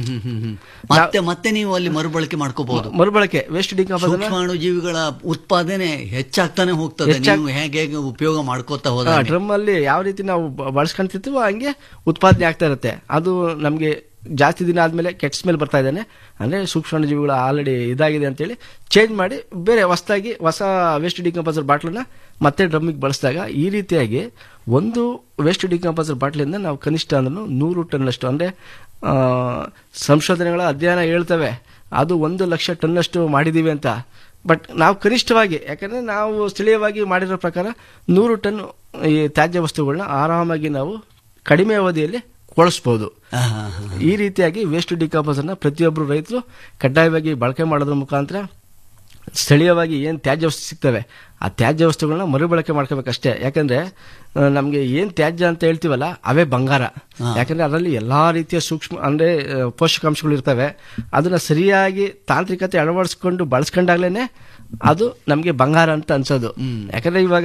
ಮತ್ತೆ ಮತ್ತೆ ನೀವು ಅಲ್ಲಿ ಮರುಬಳಕೆ ಮಾಡ್ಕೋಬಹುದು ಮರುಬಳಕೆ ವೇಸ್ಟ್ ಡಿಕಂಪೋಸ್ ಸೂಕ್ಷ್ಮಾಣುಜೀವಿಗಳ ಉತ್ಪಾದನೆ ಹೆಚ್ಚಾಗ್ತಾನೆ ಹೋಗ್ತದೆ ಹೆಚ್ಚಾಗ್- ನೀವು ಹೇಗೆ ಹೇಗೆ ಉಪಯೋಗ ಮಾಡ್ಕೋತಾ ಹೋದ ಡ್ರಮ್ ಅಲ್ಲಿ ಯಾವ ರೀತಿ ನಾವು ಬ- ಬಳಸ್ಕೊಂತಿರ್ತೀವೋ ಹಂಗೆ ಉತ್ಪಾದನೆ ಆಗ್ತಾ ಇರುತ್ತೆ ಅದು ನಮ್ಗೆ ಜಾಸ್ತಿ ದಿನ ಆದ್ಮೇಲೆ ಕೆಟ್ಟ ಸ್ಮೆಲ್ ಬರ್ತಾ ಇದ್ದಾನೆ ಅಂದ್ರೆ ಸೂಕ್ಷ್ಮಾಣುಜೀವಿಗಳು ಆಲ್ರೆಡಿ ಇದಾಗಿದೆ ಅಂತೇಳಿ ಚೇಂಜ್ ಮಾಡಿ ಬೇರೆ ಹೊಸದಾಗಿ ಹೊಸ ವೇಸ್ಟ್ ಡಿಕಂಪೋಸರ್ ಬಾಟ್ಲನ್ನ ಮತ್ತೆ ಡ್ರಮ್ಮಿಗೆ ಬಳಸಿದಾಗ ಈ ರೀತಿಯಾಗಿ ಒಂದು ವೇಸ್ಟ್ ಡಿಕಂಪೋಸರ್ ಬಾಟ್ಲಿಂದ ನಾವು ಕನಿಷ್ಠ ಅಂದ್ರೂ ನೂರು ಟನ್ನಷ್ಟು ಅಂದ್ರೆ ಆ, ಸಂಶೋಧನೆಗಳ ಅಧ್ಯಯನ ಹೇಳ್ತವೆ ಅದು ಒಂದು ಲಕ್ಷ ಟನ್ನಷ್ಟು ಮಾಡಿದೀವಿ ಅಂತ ಬಟ್ ನಾವು ಕನಿಷ್ಠವಾಗಿ ಯಾಕಂದ್ರೆ ನಾವು ಸ್ಥಳೀಯವಾಗಿ ಮಾಡಿರೋ ಪ್ರಕಾರ ನೂರು ಟನ್ ಈ ತ್ಯಾಜ್ಯ ವಸ್ತುಗಳನ್ನ ಆರಾಮಾಗಿ ನಾವು ಕಡಿಮೆ ಅವಧಿಯಲ್ಲಿ ಕೊಳಿಸ್ಬೋದು ಈ ರೀತಿಯಾಗಿ ವೇಸ್ಟ್ ಡಿಕಂಪೋಸರ್ನ ಪ್ರತಿಯೊಬ್ಬರು ರೈತರು ಕಡ್ಡಾಯವಾಗಿ ಬಳಕೆ ಮಾಡೋದ್ರ ಮುಖಾಂತರ ಸ್ಥಳೀಯವಾಗಿ ಏನು ತ್ಯಾಜ್ಯ ವಸ್ತು ಸಿಗ್ತವೆ ಆ ತ್ಯಾಜ್ಯ ವಸ್ತುಗಳನ್ನ ಮರುಬಳಕೆ ಮಾಡ್ಕೋಬೇಕಷ್ಟೇ ಯಾಕಂದ್ರೆ ಆ, ನಮ್ಗೆ ಏನ್ ತ್ಯಾಜ್ಯ ಅಂತ ಹೇಳ್ತೀವಲ್ಲ ಅವೇ ಬಂಗಾರ ಯಾಕಂದ್ರೆ ಅದರಲ್ಲಿ ಎಲ್ಲಾ ರೀತಿಯ ಸೂಕ್ಷ್ಮ ಅಂದ್ರೆ ಆ, ಪೋಷಕಾಂಶಗಳು ಇರ್ತವೆ ಅದನ್ನ ಸರಿಯಾಗಿ ತಾಂತ್ರಿಕತೆ ಅಳವಡಿಸ್ಕೊಂಡು ಬಳಸ್ಕೊಂಡಾಗ್ಲೇನೆ ಅದು ನಮ್ಗೆ ಬಂಗಾರ ಅಂತ ಅನ್ಸೋದು ಯಾಕಂದ್ರೆ ಇವಾಗ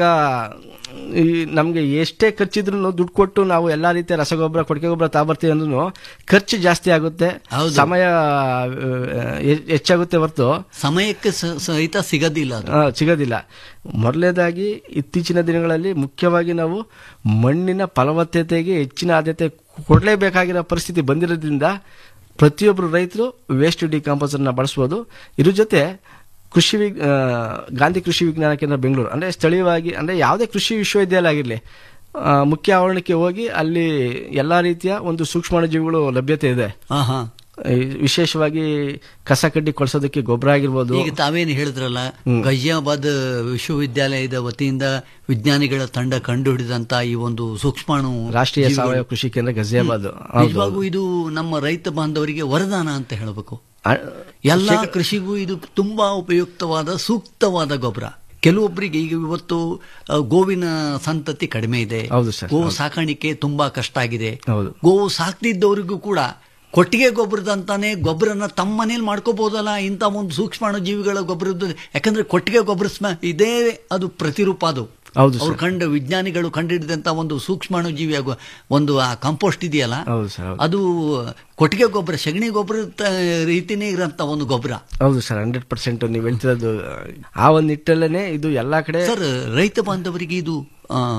ಈ ನಮ್ಗೆ ಎಷ್ಟೇ ಖರ್ಚಿದ್ರು ದುಡ್ಡು ಕೊಟ್ಟು ನಾವು ಎಲ್ಲಾ ರೀತಿಯ ರಸಗೊಬ್ಬರ ಕೊಟ್ಟಿಗೆ ಗೊಬ್ಬರ ತಾಬರ್ತೀವಿ ಅಂದ್ರೂ ಖರ್ಚು ಜಾಸ್ತಿ ಆಗುತ್ತೆ ಸಮಯ ಆ, ಹೆ- ಹೆಚ್ಚಾಗುತ್ತೆ ಹೊರತು ಸಮಯಕ್ಕೆ ಸ- ಸಹಿತ ಸಿಗೋದಿಲ್ಲ ಅದು ಆ, ಸಿಗೋದಿಲ್ಲ ಮೊದಲನೇದಾಗಿ ಇತ್ತೀಚಿನ ದಿನಗಳಲ್ಲಿ ಮುಖ್ಯವಾಗಿ ನಾವು ಮಣ್ಣಿನ ಫಲವತ್ತತೆಗೆ ಹೆಚ್ಚಿನ ಆದ್ಯತೆ ಕೊಡಲೇಬೇಕಾಗಿರೋ ಪರಿಸ್ಥಿತಿ ಬಂದಿರೋದ್ರಿಂದ ಪ್ರತಿಯೊಬ್ಬರು ರೈತರು ವೇಸ್ಟ್ ಡಿಕಾಂಪೋಸರ್ನ ಬಳಸ್ಬೋದು ಇದ್ರ ಜೊತೆ ಕೃಷಿ ವಿಗ್- ಆ, ಗಾಂಧಿ ಕೃಷಿ ವಿಜ್ಞಾನ ಕೇಂದ್ರ ಬೆಂಗಳೂರು ಅಂದ್ರೆ ಸ್ಥಳೀಯವಾಗಿ ಅಂದ್ರೆ ಯಾವುದೇ ಕೃಷಿ ವಿಶ್ವವಿದ್ಯಾಲಯ ಆಗಿರಲಿ ಮುಖ್ಯ ಆವರಣಕ್ಕೆ ಹೋಗಿ ಅಲ್ಲಿ ಎಲ್ಲಾ ರೀತಿಯ ಒಂದು ಸೂಕ್ಷ್ಮಾಣುಜೀವಿಗಳು ಲಭ್ಯತೆ ಇದೆ ಆಹಾ. ಈ ವಿಶೇಷವಾಗಿ ಕಸ ಕಡ್ಡಿ ಕೊಳ್ಸೋದಕ್ಕೆ ಗೊಬ್ಬರ ಆಗಿರ್ಬೋದು ಈಗ ತಾವೇನು ಹೇಳಿದ್ರಲ್ಲ ಗಜಿಯಾಬಾದ್ ವಿಶ್ವವಿದ್ಯಾಲಯದ ವತಿಯಿಂದ ವಿಜ್ಞಾನಿಗಳ ತಂಡ ಕಂಡುಹಿಡಿದಂತ ಈ ಒಂದು ಸೂಕ್ಷ್ಮಾಣು ರಾಷ್ಟ್ರೀಯ ಜೀವಿಗಳು. ಸಾವಯವ ಕೃಷಿ ಕೇಂದ್ರ ಗಜಿಯಾಬಾದ್ ನಿಜವಾಗೂ ಇದು ನಮ್ಮ ರೈತ ಬಾಂಧವರಿಗೆ ವರದಾನ ಅಂತ ಹೇಳಬೇಕು ಎಲ್ಲ ಕೃಷಿಗೂ ಇದು ತುಂಬಾ ಉಪಯುಕ್ತವಾದ ಸೂಕ್ತವಾದ ಗೊಬ್ಬರ ಕೆಲವೊಬ್ಬರಿಗೆ ಈಗ ಇವತ್ತು ಆ, ಗೋವಿನ ಸಂತತಿ ಕಡಿಮೆ ಇದೆ ಹೌದು ಸರ್, ಗೋ ಹೌದು. ಸಾಕಾಣಿಕೆ ತುಂಬಾ ಕಷ್ಟ ಆಗಿದೆ ಹೌದು ಗೋವು ಸಾಕ್ತಿದ್ದವರಿಗೂ ಕೂಡ ಕೊಟ್ಟಿಗೆ ಗೊಬ್ಬರದಂತಾನೆ ಗೊಬ್ಬರನ ತಮ್ಮ ಮನೇಲಿ ಮಾಡ್ಕೋಬಹುದಲ್ಲ ಇಂಥ ಒಂದು ಸೂಕ್ಷ್ಮಾಣು ಜೀವಿಗಳ ಗೊಬ್ಬರದ್ದು ಯಾಕಂದ್ರೆ ಕೊಟ್ಟಿಗೆ ಗೊಬ್ಬರ ಸ್ಮ ಇದೇ ಅದು ಪ್ರತಿರೂಪ ಅದು ಹೌದು ಅವ್ರು ಸರ್. ಕಂಡು ವಿಜ್ಞಾನಿಗಳು ಕಂಡುಹಿಡಿದಂತ ಒಂದು ಸೂಕ್ಷ್ಮಾಣು ಜೀವಿ ಆಗೋ- ಒಂದು ಆ ಕಾಂಪೋಸ್ಟ್ ಇದೆಯಲ್ಲ ಹೌದು ಸರ್ ಹೌದು. ಅದು ಕೊಟ್ಟಿಗೆ ಗೊಬ್ಬರ ಸಗಣಿ ಗೊಬ್ಬರ ರೀತಿನೇ ಇರೋಂಥ ಒಂದು ಗೊಬ್ಬರ ಹೌದು ಸರ್ ಹಂಡ್ರೆಡ್ ಪರ್ಸೆಂಟ್ ನೀವು ಹೇಳ್ತಿರೋದು ಆ ಒಂದು ನಿಟ್ಟಲ್ಲೇ ಇದು ಎಲ್ಲಾ ಕಡೆ ಸರ್ ರೈತ ಬಾಂಧವರಿಗೆ ಇದು ಆ,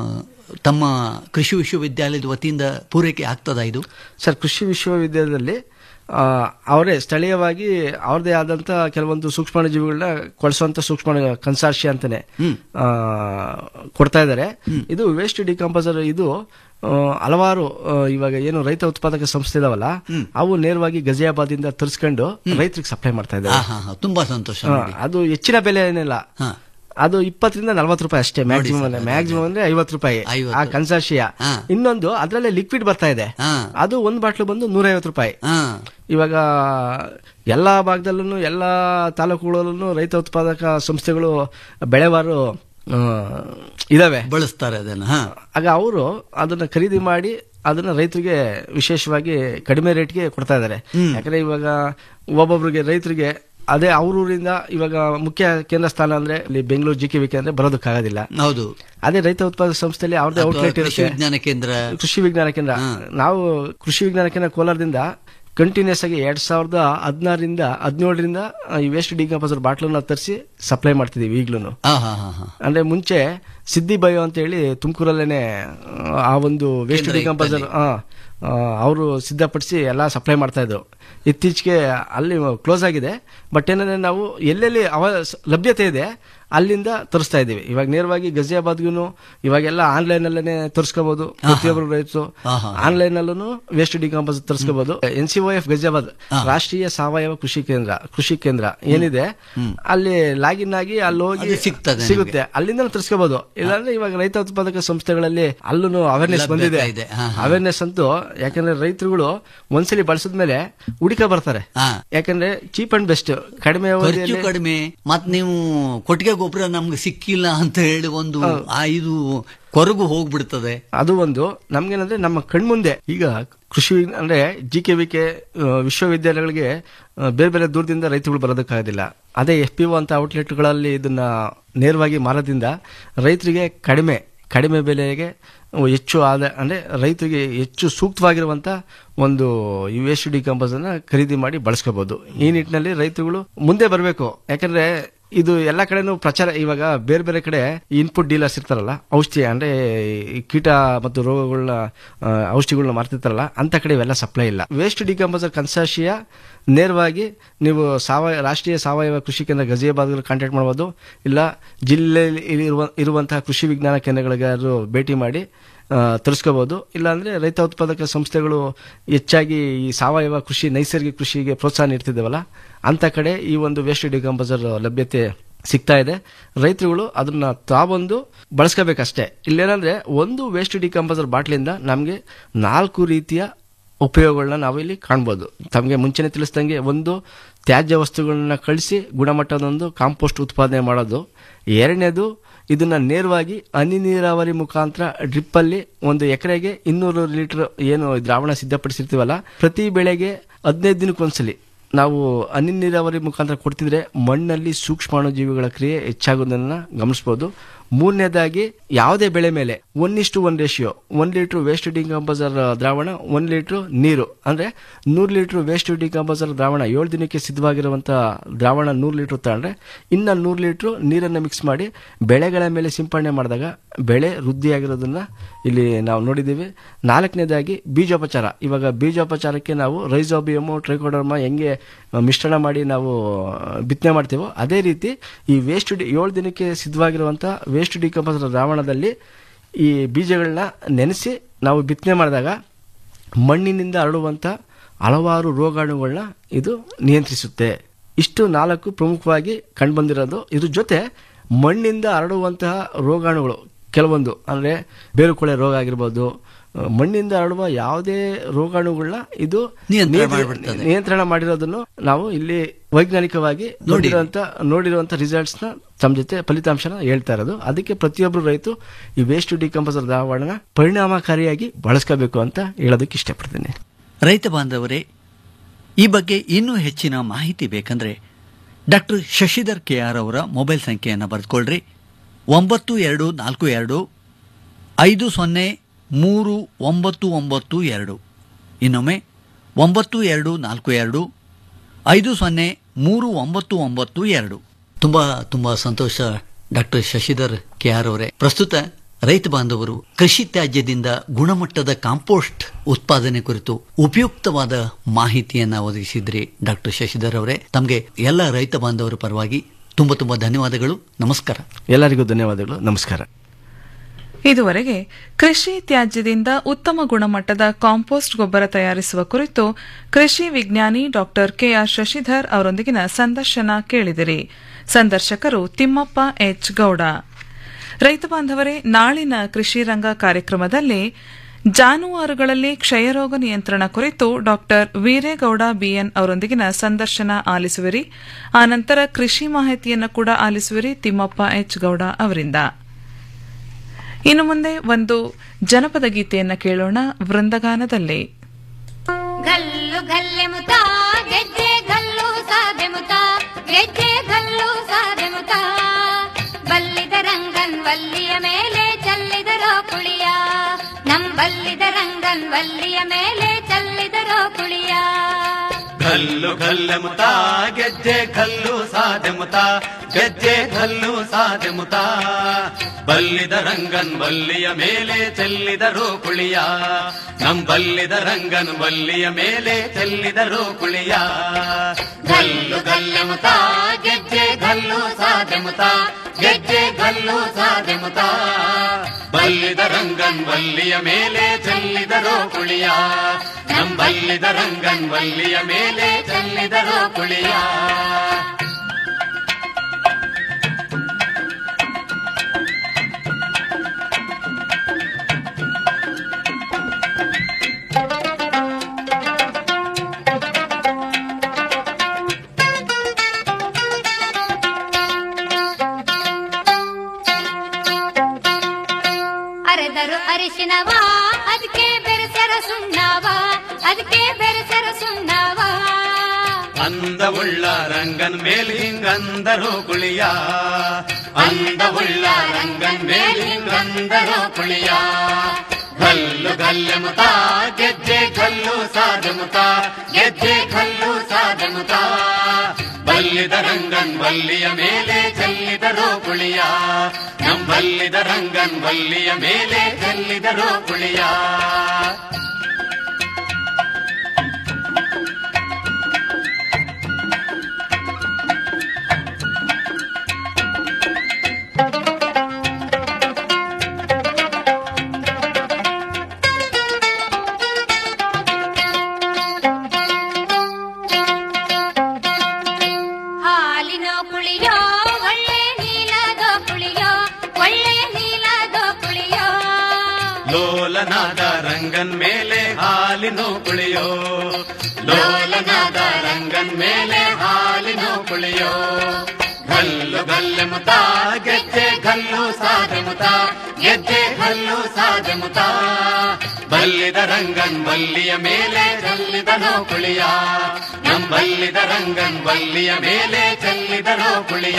ತಮ್ಮ ಕೃಷಿ ವಿಶ್ವವಿದ್ಯಾಲಯದ ವತಿಯಿಂದ ಪೂರೈಕೆ ಆಗ್ತದಾ ಇದು ಸರ್ ಕೃಷಿ ವಿಶ್ವವಿದ್ಯಾಲಯದಲ್ಲಿ ಆ, ಅವರೇ ಸ್ಥಳೀಯವಾಗಿ ಅವ್ರದೇ ಆದಂತ ಕೆಲವೊಂದು ಸೂಕ್ಷ್ಮಾಣುಜೀವಿಗಳನ್ನ ಕೊಳಿಸುವಂತ ಸೂಕ್ಷ್ಮ ಕನ್ಸಾರ್ಷಿ ಅಂತಾನೆ ಆ, ಕೊಡ್ತಾ ಇದ್ದಾರೆ ಇದು ವೇಸ್ಟ್ ಡಿಕಂಪೋಸರ್ ಇದು ಆ, ಹಲವಾರು ಆ, ಇವಾಗ ಏನು ರೈತ ಉತ್ಪಾದಕ ಸಂಸ್ಥೆ ಇದಾವಲ್ಲ ಅವು ನೇರವಾಗಿ ಗಜಿಯಾಬಾದಿಂದ ತರಿಸ್ಕೊಂಡು ರೈತರಿಗೆ ಸಪ್ಲೈ ಮಾಡ್ತಾ ಇದ್ದಾರೆ ಹಾ, ಹಾ, ಹಾ. ತುಂಬಾ ಸಂತೋಷ ಹಾ, ನೋಡಿ. ಅದು ಹೆಚ್ಚಿನ ಬೆಲೆ ಏನಿಲ್ಲ ಹಾ. ಅದು ಇಪ್ಪತ್ತರಿಂದ ನಲ್ವತ್ತು ರೂಪಾಯಿ ಅಷ್ಟೇ ಮ್ಯಾಕ್ಸಿಮಮ್ ಸರ್, ಮ್ಯಾಕ್ಸಿಮಮ್ ಅಂದ್ರೆ ಐವತ್ತು ರೂಪಾಯಿ ಆ ಕನ್ಸಾರ್ಷಿಯ ಇನ್ನೊಂದು ಅದ್ರಲ್ಲೇ ಲಿಕ್ವಿಡ್ ಬರ್ತಾ ಇದೆ ಅದು ಒಂದ್ ಬಾಟ್ಲು ಬಂದು ನೂರೈವತ್ತು ರೂಪಾಯಿ ಇವಾಗ ಎಲ್ಲಾ ಭಾಗದಲ್ಲೂ ಎಲ್ಲಾ ತಾಲೂಕುಗಳಲ್ಲೂ ರೈತ ಉತ್ಪಾದಕ ಸಂಸ್ಥೆಗಳು ಬೆಳೆವಾರು ಆ, ಇದಾವೆ ಬಳಸ್ತಾರೆ ಅದನ್ನ ಹಾ. ಆಗ ಅವರು ಅದನ್ನ ಖರೀದಿ ಮಾಡಿ ಅದನ್ನ ರೈತರಿಗೆ ವಿಶೇಷವಾಗಿ ಕಡಿಮೆ ರೇಟ್ಗೆ ಕೊಡ್ತಾ ಇದ್ದಾರೆ ಯಾಕಂದ್ರೆ ಇವಾಗ ಒಬ್ಬೊಬ್ರಿಗೆ ರೈತರಿಗೆ ಅದೇ ಅವ್ರ ಊರಿಂದ ಇವಾಗ ಮುಖ್ಯ ಕೇಂದ್ರ ಸ್ಥಾನ ಅಂದ್ರೆ ಇಲ್ಲಿ Bengaluru G K V K ಅಂದ್ರೆ ಬರೋದಕ್ಕಾಗೋದಿಲ್ಲ ಹೌದು ಅದೇ ರೈತ ಉತ್ಪಾದಕ ಸಂಸ್ಥೆಯಲ್ಲಿ ಅವ್ರದೇ ಅಥವಾ ಔಟ್ಲೆಟ್ ಕೃಷಿ ಇರುತ್ತೆ ವಿಜ್ಞಾನ ಕೇಂದ್ರ ಕೃಷಿ ವಿಜ್ಞಾನ ಕೇಂದ್ರ ನಾವು ಕೃಷಿ ವಿಜ್ಞಾನ ಕೇಂದ್ರ ಕೋಲಾರದಿಂದ ಕಂಟಿನ್ಯೂಸ್ ಆಗಿ ಎರಡ್ ಸಾವಿರದ ಹದಿನಾರರಿಂದ ಹದಿನೇಳರಿಂದ ಈ ವೇಸ್ಟ್ ಡಿಕಂಪೋಸರ್ ಬಾಟ್ಲನ್ನ ತರಿಸಿ ಸಪ್ಲೈ ಮಾಡ್ತಿದೀವಿ ಈಗ್ಲೂ ಹಾ, ಹಾ, ಹಾ, ಹಾ. ಅಂದ್ರೆ ಮುಂಚೆ ಸಿದ್ದಿ ಬಯೋ ಅಂತ ಹೇಳಿ ತುಮಕೂರಲ್ಲೇನೆ ಆ ಒಂದು ವೇಸ್ಟ್ ಕೇಂದ್ರ ಡಿಕಂಪೋಸರ್ ಅವರು ಸಿದ್ಧಪಡಿಸಿ ಎಲ್ಲ ಸಪ್ಲೈ ಮಾಡ್ತಾ ಇದ್ರು ಇತ್ತೀಚೆಗೆ ಅಲ್ಲಿ ಕ್ಲೋಸ್ ಆಗಿದೆ ಬಟ್ ಏನಂದ್ರೆ ನಾವು ಎಲ್ಲೆಲ್ಲಿ ಅವ ಲಭ್ಯತೆ ಇದೆ ಅಲ್ಲಿಂದ ತರಿಸ್ತಾ ಇದೀವಿ ಇವಾಗ ನೇರವಾಗಿ ಗಜಿಯಾಬಾದ್ಗೂ ಇವಾಗೆಲ್ಲ ಆನ್ಲೈನ್ ಅಲ್ಲೇ ತರಿಸ್ಕೋಬಹುದು ಪ್ರತಿಯೊಬ್ಬರು ರೈತರು ಆಹಾ. ಆನ್ಲೈನ್ ಅಲ್ಲೂ ವೇಸ್ಟ್ ಡಿಕಂಪೋಸ್ ತರಿಸ್ಕೋಬಹುದು ಎನ್ ಸಿ ಎಫ್ ಗಜಿಯಾಬಾದ್ ರಾಷ್ಟ್ರೀಯ ಸಾವಯವ ಕೃಷಿ ಕೇಂದ್ರ ಕೃಷಿ ಕೇಂದ್ರ ಏನಿದೆ ಅಲ್ಲಿ ಲಾಗಿನ್ ಆಗಿ ಅಲ್ಲಿ ಹೋಗಿ ಅದು ಸಿಗ್ತದೆ ಸಿಗುತ್ತೆ ಅಲ್ಲಿಂದ ತರಿಸ್ಕೋಬಹುದು ಇಲ್ಲಾಂದ್ರೆ ಇವಾಗ ರೈತ ಉತ್ಪಾದಕ ಸಂಸ್ಥೆಗಳಲ್ಲಿ ಅಲ್ಲೂ ಅವೇರ್ನೆಸ್ ಲಭ್ಯತೆ ಬಂದಿದೆ ಇದೆ. ಹಾ, ಹಾ. ಅವೇರ್ನೆಸ್ ಅಂತೂ ಯಾಕಂದ್ರೆ ರೈತರುಗಳು ಒಂದ್ಸಲಿ ಬಳಸಿದ್ಮೇಲೆ ಹುಡುಕ ಬರ್ತಾರೆ ಯಾಕಂದ್ರೆ ಚೀಪ್ ಅಂಡ್ ಬೆಸ್ಟ್ ಕಡಿಮೆ ಖರ್ಚು ಅವಧಿಯಲ್ಲಿ ಕಡಿಮೆ ಮತ್ ನೀವು ಕೊಟ್ಟಿಗೆ ಗೊಬ್ಬರ ನಮ್ಗೆ ಸಿಕ್ಕಿಲ್ಲ ಅಂತ ಹೇಳಿ ಒಂದು ಆ ಇದು ಕೊರಗು ಹೋಗ್ಬಿಡ್ತದೆ ಅದು ಒಂದು ನಮ್ಗೇನಂದ್ರೆ ನಮ್ಮ ಕಣ್ಮುಂದೆ ಈಗ ಕೃಷಿ ವಿಜ್ಞಾನ- ಅಂದ್ರೆ ಜಿ ಕೆ ವಿ ಕೆ ವಿಶ್ವವಿದ್ಯಾಲಯಗಳಿಗೆ ಆ, ಬೇರೆ ಬೇರೆ ದೂರದಿಂದ ರೈತರುಗಳು ಬರೋದಕ್ಕಾಗೋದಿಲ್ಲ ಅದೇ ಎಫ್ ಪಿ ಒ ಅಂತ ಔಟ್ಲೆಟ್ಗಳಲ್ಲಿ ಇದನ್ನ ನೇರವಾಗಿ ಮಾರೋದ್ರಿಂದ ರೈತರಿಗೆ ಕಡಿಮೆ ಕಡಿಮೆ ಬೆಲೆಗೆ ಹೆಚ್ಚು ಆದ ಅಂದ್ರೆ ರೈತರಿಗೆ ಹೆಚ್ಚು ಸೂಕ್ತವಾಗಿರುವಂತ ಒಂದು ಈ ವೇಸ್ಟ್ ಡಿಕಂಪೋಸ್ ಅನ್ನ ಖರೀದಿ ಮಾಡಿ ಬಳಸ್ಕೋಬಹುದು ಈ ನಿಟ್ಟಿನಲ್ಲಿ ರೈತರುಗಳು ಮುಂದೆ ಬರಬೇಕು ಯಾಕಂದ್ರೆ ಇದು ಎಲ್ಲ ಕಡೆನೂ ಪ್ರಚಾರ ಇವಾಗ ಬೇರೆ ಬೇರೆ ಕಡೆ ಇನ್ಪುಟ್ ಡೀಲರ್ಸ್ ಇರ್ತಾರಲ್ಲ ಔಷಧಿ ಅಂದ್ರೆ ಈ ಕೀಟ ಮತ್ತು ರೋಗಗಳನ್ನ ಆ, ಔಷಧಿಗಳನ್ನ ಮಾರ್ತಿರ್ತಾರಲ್ಲ ಅಂತ ಕಡೆ ಇವೆಲ್ಲ ಸಪ್ಲೈ ಇಲ್ಲ ವೇಸ್ಟ್ ಡಿಕಂಪೋಸರ್ ಕನ್ಸಾರ್ಷಿಯ ನೇರವಾಗಿ ನೀವು ಸಾವಯವ ರಾಷ್ಟ್ರೀಯ ಸಾವಯವ ಕೃಷಿ ಕೇಂದ್ರ ಗಜಿಯಾಬಾದ್ ಕಾಂಟ್ಯಾಕ್ಟ್ ಮಾಡ್ಬೋದು ಇಲ್ಲ ಜಿಲ್ಲೆಯಲ್ಲಿ ಇರುವ ಇರುವಂತಹ ಕೃಷಿ ವಿಜ್ಞಾನ ಕೇಂದ್ರಗಳಿಗಾದ್ರು ಭೇಟಿ ಮಾಡಿ ಆ, ತರಿಸ್ಕೋಬಹುದು ಇಲ್ಲಾಂದ್ರೆ ರೈತ ಉತ್ಪಾದಕ ಸಂಸ್ಥೆಗಳು ಹೆಚ್ಚಾಗಿ ಈ ಸಾವಯವ ಕೃಷಿ ನೈಸರ್ಗಿಕ ಕೃಷಿಗೆ ಪ್ರೋತ್ಸಾಹ ನೀಡ್ತಿದ್ದೇವಲ್ಲ ಅಂತ ಕಡೆ ಈ ಒಂದು ವೇಸ್ಟ್ ಡಿಕಂಪೋಸರ್ ಲಭ್ಯತೆ ಸಿಗ್ತಾ ಇದೆ ರೈತರುಗಳು ಅದನ್ನ ತಾವೊಂದು ಬಳಸ್ಕೋಬೇಕಷ್ಟೇ ಇಲ್ಲೇನಂದ್ರೆ ಒಂದು ವೇಸ್ಟ್ ಡಿಕಂಪೋಸರ್ ಬಾಟ್ಲಿಂದ ನಮಗೆ ನಾಲ್ಕು ರೀತಿಯ ಉಪಯೋಗಗಳನ್ನ ನಾವು ಇಲ್ಲಿ ಕಾಣ್ಬೋದು ತಮಗೆ ಮುಂಚೆನೆ ತಿಳಿಸ್ದಂಗೆ ಒಂದು ತ್ಯಾಜ್ಯ ವಸ್ತುಗಳನ್ನ ಕಳಿಸಿ ಗುಣಮಟ್ಟದೊಂದು ಕಾಂಪೋಸ್ಟ್ ಉತ್ಪಾದನೆ ಮಾಡೋದು ಎರಡನೇದು ಇದನ್ನ ನೇರವಾಗಿ ಹನಿ ನೀರಾವರಿ ಮುಖಾಂತರ ಡ್ರಿಪ್ ಅಲ್ಲಿ ಒಂದು ಎಕರೆಗೆ ಇನ್ನೂರು ಲೀಟರ್ ಏನು ದ್ರಾವಣ ಸಿದ್ಧಪಡಿಸಿರ್ತೀವಲ್ಲ ಪ್ರತಿ ಬೆಳೆಗೆ ಹದಿನೈದು ದಿನಕ್ಕೊಂದ್ಸಲಿ ನಾವು ಹನಿ ನೀರಾವರಿ ಮುಖಾಂತರ ಕೊಡ್ತಿದ್ರೆ ಮಣ್ಣಲ್ಲಿ ಸೂಕ್ಷ್ಮಾಣುಜೀವಿಗಳ ಕ್ರಿಯೆ ಹೆಚ್ಚಾಗೋದನ್ನ ಗಮನಿಸಬಹುದು ಮೂರನೇದಾಗಿ ಯಾವುದೇ ಬೆಳೆ ಮೇಲೆ ಒನ್ ಇಷ್ಟು one ratio one litre waste decomposer ದ್ರಾವಣ ಒನ್ ಲೀಟರ್ ನೀರು ಅಂದ್ರೆ ನೂರು ಲೀಟರ್ ವೇಸ್ಟ್ ಡಿಕಂಪೋಸರ್ ದ್ರಾವಣ ಏಳು ದಿನಕ್ಕೆ ಸಿದ್ಧವಾಗಿರುವಂತಹ ದ್ರಾವಣ ನೂರು ಲೀಟರ್ ತಗೊಂಡ್ರೆ ಇನ್ನ ನೂರು ಲೀಟರ್ ನೀರನ್ನು ಮಿಕ್ಸ್ ಮಾಡಿ ಬೆಳೆಗಳ ಮೇಲೆ ಸಿಂಪಡಣೆ ಮಾಡಿದಾಗ ಬೆಳೆ ವೃದ್ಧಿಯಾಗಿರೋದನ್ನ ಇಲ್ಲಿ ನಾವು ನೋಡಿದ್ದೀವಿ ನಾಲ್ಕನೇದಾಗಿ ಬೀಜೋಪಚಾರ ಇವಾಗ ಬೀಜೋಪಚಾರಕ್ಕೆ ನಾವು ರೈಸೋಬಿಯಮು ಟ್ರೈಕೋಡರ್ಮ ಹೆಂಗೆ ಆ, ಮಿಶ್ರಣ ಮಾಡಿ ನಾವು ಆ, ಬಿತ್ತನೆ ಮಾಡ್ತೀವೋ ಅದೇ ರೀತಿ ಈ ವೇಸ್ಟ್ ಡಿ ಏಳು ದಿನಕ್ಕೆ ಸಿದ್ಧವಾಗಿರುವಂಥ ವೇಸ್ಟ್ ಡಿಕಂಪೋಸರ್ ದ್ರಾವಣದಲ್ಲಿ ಈ ಬೀಜಗಳನ್ನ ನೆನೆಸಿ ನಾವು ಬಿತ್ತನೆ ಮಾಡಿದಾಗ ಮಣ್ಣಿನಿಂದ ಹರಡುವಂಥ ಹಲವಾರು ರೋಗಾಣುಗಳನ್ನ ಇದು ನಿಯಂತ್ರಿಸುತ್ತೆ ಇಷ್ಟು ನಾಲ್ಕು ಪ್ರಮುಖವಾಗಿ ಕಂಡುಬಂದಿರೋದು ಇದ್ರ ಜೊತೆ ಮಣ್ಣಿಂದ ಹರಡುವಂತಹ ರೋಗಾಣುಗಳು ಕೆಲವೊಂದು ಅಂದ್ರೆ ಬೇರುಕೊಳೆ ರೋಗ ಆಗಿರ್ಬೋದು ಆ, ಮಣ್ಣಿಂದ ಹರಡುವ ಯಾವುದೇ ರೋಗಾಣುಗಳನ್ನ ಇದು ನಿಯಂತ್ರಣ ನಿಯಂತ್ರ- ಮಾಡ್ಬಿಡ್ತದೆ. ನಿಯಂತ್ರಣ ಮಾಡಿರೋದನ್ನು ನಾವು ಇಲ್ಲಿ ವೈಜ್ಞಾನಿಕವಾಗಿ ನೋಡಿರುವಂತ ನೋಡಿರುವಂತ ರಿಸಲ್ಟ್ಸ್ ನ ತಮ್ಮ ಜೊತೆ ಫಲಿತಾಂಶನ ಹೇಳ್ತಾ ಇರೋದು ಅದಕ್ಕೆ ಪ್ರತಿಯೊಬ್ಬರು ರೈತ ಈ ವೇಸ್ಟ್ ಡಿಕಂಪೋಸರ್ ದ್ರಾವಣನ ಪರಿಣಾಮಕಾರಿಯಾಗಿ ಬಳಸ್ಕೋಬೇಕು ಅಂತ ಹೇಳೋದಕ್ಕೆ ಇಷ್ಟಪಡ್ತೀನಿ ರೈತ ಬಾಂಧವರೇ ಈ ಬಗ್ಗೆ ಇನ್ನೂ ಹೆಚ್ಚಿನ ಮಾಹಿತಿ ಬೇಕಂದ್ರೆ ಡಾಕ್ಟರ್ ಶಶಿಧರ್ ಕೆ ಆರ್ ಅವರ ಮೊಬೈಲ್ ಸಂಖ್ಯೆಯನ್ನು ಬರೆದುಕೊಳ್ಳ್ರಿ ಒಂಬತ್ತು ಎರಡು ನಾಲ್ಕು ಎರಡು ಐದು ಸೊನ್ನೆ ಮೂರು ಒಂಬತ್ತು ಒಂಬತ್ತು ಎರಡು ಇನ್ನೊಮ್ಮೆ ಒಂಬತ್ತು ಎರಡು ನಾಲ್ಕು ಎರಡು ಐದು ಸೊನ್ನೆ ಮೂರು ಒಂಬತ್ತು ಒಂಬತ್ತು ಎರಡು ತುಂಬಾ ತುಂಬಾ ಸಂತೋಷ ಡಾಕ್ಟರ್ ಶಶಿಧರ್ ಕೆ ಆರ್ ಅವರೇ ಪ್ರಸ್ತುತ ರೈತ ಬಾಂಧವರು ಕೃಷಿ ತ್ಯಾಜ್ಯದಿಂದ ಗುಣಮಟ್ಟದ ಕಾಂಪೋಸ್ಟ್ ಉತ್ಪಾದನೆ ಕುರಿತು ಉಪಯುಕ್ತವಾದ ಮಾಹಿತಿಯನ್ನ ಒದಗಿಸಿದ್ರಿ ಡಾಕ್ಟರ್ ಶಶಿಧರ್ ಅವರೇ ತಮಗೆ ಎಲ್ಲ ರೈತ ಬಾಂಧವರ ಪರವಾಗಿ ತುಂಬಾ ತುಂಬಾ ಧನ್ಯವಾದಗಳು ನಮಸ್ಕಾರ ಎಲ್ಲರಿಗೂ ಧನ್ಯವಾದಗಳು ನಮಸ್ಕಾರ ಇದುವರೆಗೆ ಕೃಷಿ ತ್ಯಾಜ್ಯದಿಂದ ಉತ್ತಮ ಗುಣಮಟ್ಟದ ಕಾಂಪೋಸ್ಟ್ ಗೊಬ್ಬರ ತಯಾರಿಸುವ ಕುರಿತು ಕೃಷಿ ವಿಜ್ಞಾನಿ ಡಾಕ್ಟರ್ ಕೆಆರ್ ಶಶಿಧರ್ ಅವರೊಂದಿಗಿನ ಸಂದರ್ಶನ ಕೇಳಿದಿರಿ ಸಂದರ್ಶಕರು ತಿಮ್ಮಪ್ಪ ಎಚ್ ಗೌಡ ರೈತ ಬಾಂಧವರೇ ನಾಳಿನ ಕೃಷಿ ರಂಗ ಕಾರ್ಯಕ್ರಮದಲ್ಲಿ ಜಾನುವಾರುಗಳಲ್ಲಿ ಕ್ಷಯರೋಗ ನಿಯಂತ್ರಣ ಕುರಿತು ಡಾಕ್ಟರ್ ವೀರೇಗೌಡ ಬಿಎನ್ ಅವರೊಂದಿಗಿನ ಸಂದರ್ಶನ ಆಲಿಸುವಿರಿ ಆನಂತರ ಕೃಷಿ ಮಾಹಿತಿಯನ್ನು ಕೂಡ ಆಲಿಸುವಿರಿ ತಿಮ್ಮಪ್ಪ ಎಚ್ ಗೌಡ ಅವರಿಂದ ಇನ್ನು ಮುಂದೆ ಒಂದು ಜನಪದ ಗೀತೆಯನ್ನ ಕೇಳೋಣ ವೃಂದಗಾನದಲ್ಲಿ ಗಲ್ಲು ಗಲ್ಲೆ ಮುತ ಗೆಜ್ಜೆ ಗಲ್ಲು ಸಾದೆ ಮುತ ಗೆಜ್ಜೆ ಗಲ್ಲು ಸಾದೆ ಮುತ ಬಲ್ಲಿದ ರಂಗನ್ ವಲ್ಲಿಯ ಮೇಲೆ ಚಲ್ಲಿದರೋ ಕುಳಿಯ ನಂಬಲ್ಲಿದ ರಂಗನ್ ವಲ್ಲಿಯ ಮೇಲೆ ಚಲ್ಲಿದರೋ ಕುಳಿಯ ಕಲ್ಲು ಕಲ್ಲೆ ಮುತ ಗೆಜ್ಜೆ ಕಲ್ಲು ಸಾದೆ ಮುತ ಗೆಜ್ಜೆ ಕಲ್ಲು ಸಾದೆ ಮುತ ಬಲ್ಲಿದ ರಂಗನ್ ಬಲ್ಲಿಯ ಮೇಲೆ ಚೆಲ್ಲಿದರು ಕುಳಿಯ ನಮ್ ಬಲ್ಲಿದ ರಂಗನ್ ಬಲ್ಲಿಯ ಮೇಲೆ ಚೆಲ್ಲಿದರು ಕುಳಿಯ ಗಲ್ಲು ಗಲ್ಲೆ ಮುತ ಗೆಜ್ಜೆ ಗಲ್ಲು ಸಾದೆ ಮುತ ಗೆಜ್ಜೆ ಗಲ್ಲು ಸಾದೆ ಮುತ ಬಲ್ಲಿದ ರಂಗನ್ ಬಲ್ಲಿಯ ಮೇಲೆ ಚೆಲ್ಲಿದರು ಕುಳಿಯ ನಮ್ ಬಲ್ಲಿದ ರಂಗನ್ ಬಲ್ಲಿಯ ಮೇಲೆ ಚೆಲ್ಲಿದರು ಕುಳಿಯ ಅರೆದರು ಅರಿಶಿನವ ಅದಕ್ಕೆ ಬೆರೆಸರ ಸುಣ್ಣವ ಅದಕ್ಕೆ ಬೆರೆಸರ ಸುಣ್ಣವ ಅಂದವುಳ್ಳ ರಂಗನ್ ಮೇಲ್ ಹಿಂಗಂದರು ಕುಳಿಯ ಅಂದವುಳ್ಳ ರಂಗನ್ ಮೇಲ್ ಹಿಂಗಂದರು ಕುಳಿಯ ಗಲ್ಲು ಗಲ್ಲೆ ಮುತ ಗೆಜ್ಜೆ ಕಲ್ಲು ಸಾದ ಮುತ ಗೆಜ್ಜೆ ಕಲ್ಲು ಸಾದ ಮುತ ಬಲ್ಲಿದ ರಂಗನ್ ಬಲ್ಲಿಯ ಮೇಲೆ ಚೆಲ್ಲಿದರು ಕುಳಿಯ ನಮ್ ಬಲ್ಲಿದ ರಂಗನ್ ಬಲ್ಲಿಯ ಮೇಲೆ ಚೆಲ್ಲಿದರು ಕುಳಿಯ ಹಾಲಿನ ಕುಳಿಯೋ ಒಳ್ಳೆ ನೀಲದ ಕುಳಿಯೋ ಒಳ್ಳೆ ನೀಲದ ಕುಳಿಯೋ ಲೋಲನಾದ ರಂಗನ್ ಮೇಲೆ ಹಾಲಿನ ಕುಳಿಯೋ ಲೋಲನಾದ ರಂಗನ್ ಮೇಲೆ ಹಾಲಿನ ಕುಳಿಯೋ ಗಲ್ಲು ಗಲ್ಲೆ ಮುತ ಗೆಜ್ಜೆ ಗಲ್ಲು ಸಾದೆ ಮುತ ಗೆಜ್ಜೆ ಗಲ್ಲು ಸಾದೆ ಮುತ ಬಲ್ಲಿದ ರಂಗನ್ ಬಲ್ಲಿಯ ಮೇಲೆ ಚೆಲ್ಲಿದನೋ ಕುಳಿಯ ನಮ್ ಬಲ್ಲಿದ ರಂಗನ್ ಬಲ್ಲಿಯ ಮೇಲೆ ಚೆಲ್ಲಿದನೋ ಕುಳಿಯ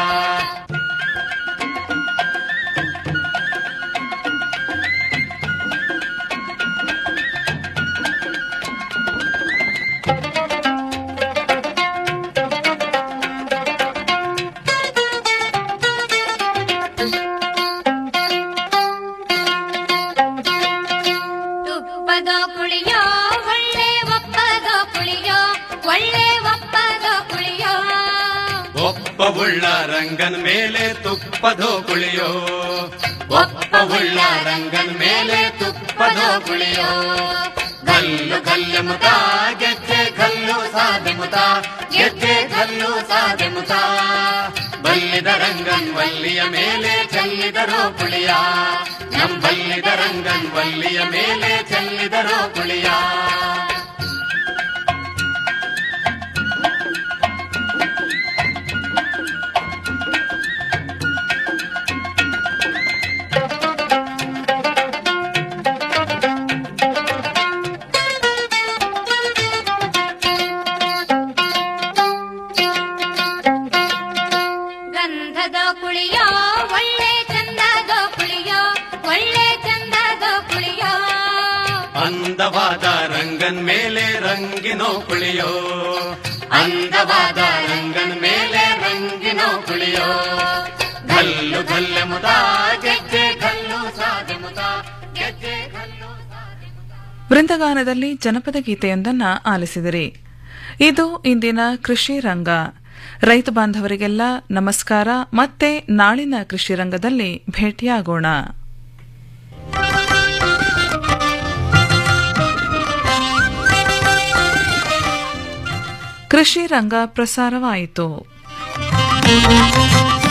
ತುಪ್ಪದ ಕುಳಿಯೋ ಒಳ್ಳೆ ಒಪ್ಪದ ಕುಳಿಯೋ ಒಳ್ಳೆ ಒಪ್ಪದ ಕುಳಿಯೋ ಒಪ್ಪವುಳ್ಳ ರಂಗನ್ ಮೇಲೆ ತುಪ್ಪದೋ ಕುಳಿಯೋ ಒಪ್ಪವುಳ್ಳ ರಂಗನ್ ಮೇಲೆ ತುಪ್ಪದೋ ಕುಳಿಯೋ ಗಲ್ಲು ಗಲ್ಲೆ ಮುತ ಗೆಜ್ಜೆ ಗಲ್ಲು ಸಾದೆ ಮುತ ಗೆಜ್ಜೆ ಗಲ್ಲು ಸಾದೆ ಮುತ ಬಲ್ಲಿದ ರಂಗನ್ ವಲ್ಲಿಯ ಮೇಲೆ ಚೆಲ್ಲಿದರೋ ಕುಳಿಯ ನಮ್ ಬಲ್ಲಿದ ರಂಗನ್ ವಲ್ಲಿಯ ಮೇಲೆ ಚೆಲ್ಲಿದರೋ ಕುಳಿಯ ಗಂಧದ ಕುಳಿಯೋ ಒಳ್ಳೆ ಚಂದದ ಕುಳಿಯೋ ಒಳ್ಳೆ ಚಂದದ ಕುಳಿಯೋ ಅಂದವಾದ ರಂಗನ್ ಮೇಲೆ ರಂಗಿನೋ ಕುಳಿಯೋ ಅಂದವಾದ ರಂಗನ್ ಮೇಲೆ ರಂಗಿನೋ ಕುಳಿಯೋ ಗಲ್ಲು ಗಲ್ಲೆ ಮುದ ಗೆಜ್ಜೆ ಗಲ್ಲು ಬೃಂದಗಾನದಲ್ಲಿ ಜನಪದ ಗೀತೆಯೊಂದನ್ನು ಆಲಿಸಿದಿರಿ ಇದು ಇಂದಿನ ಕೃಷಿ ರಂಗ ರೈತ ಬಾಂಧವರಿಗೆಲ್ಲ ನಮಸ್ಕಾರ ಮತ್ತೆ ನಾಳಿನ ಕೃಷಿ ರಂಗದಲ್ಲಿ ಭೇಟಿಯಾಗೋಣ ಕೃಷಿ ರಂಗ ಪ್ರಸಾರವಾಯಿತು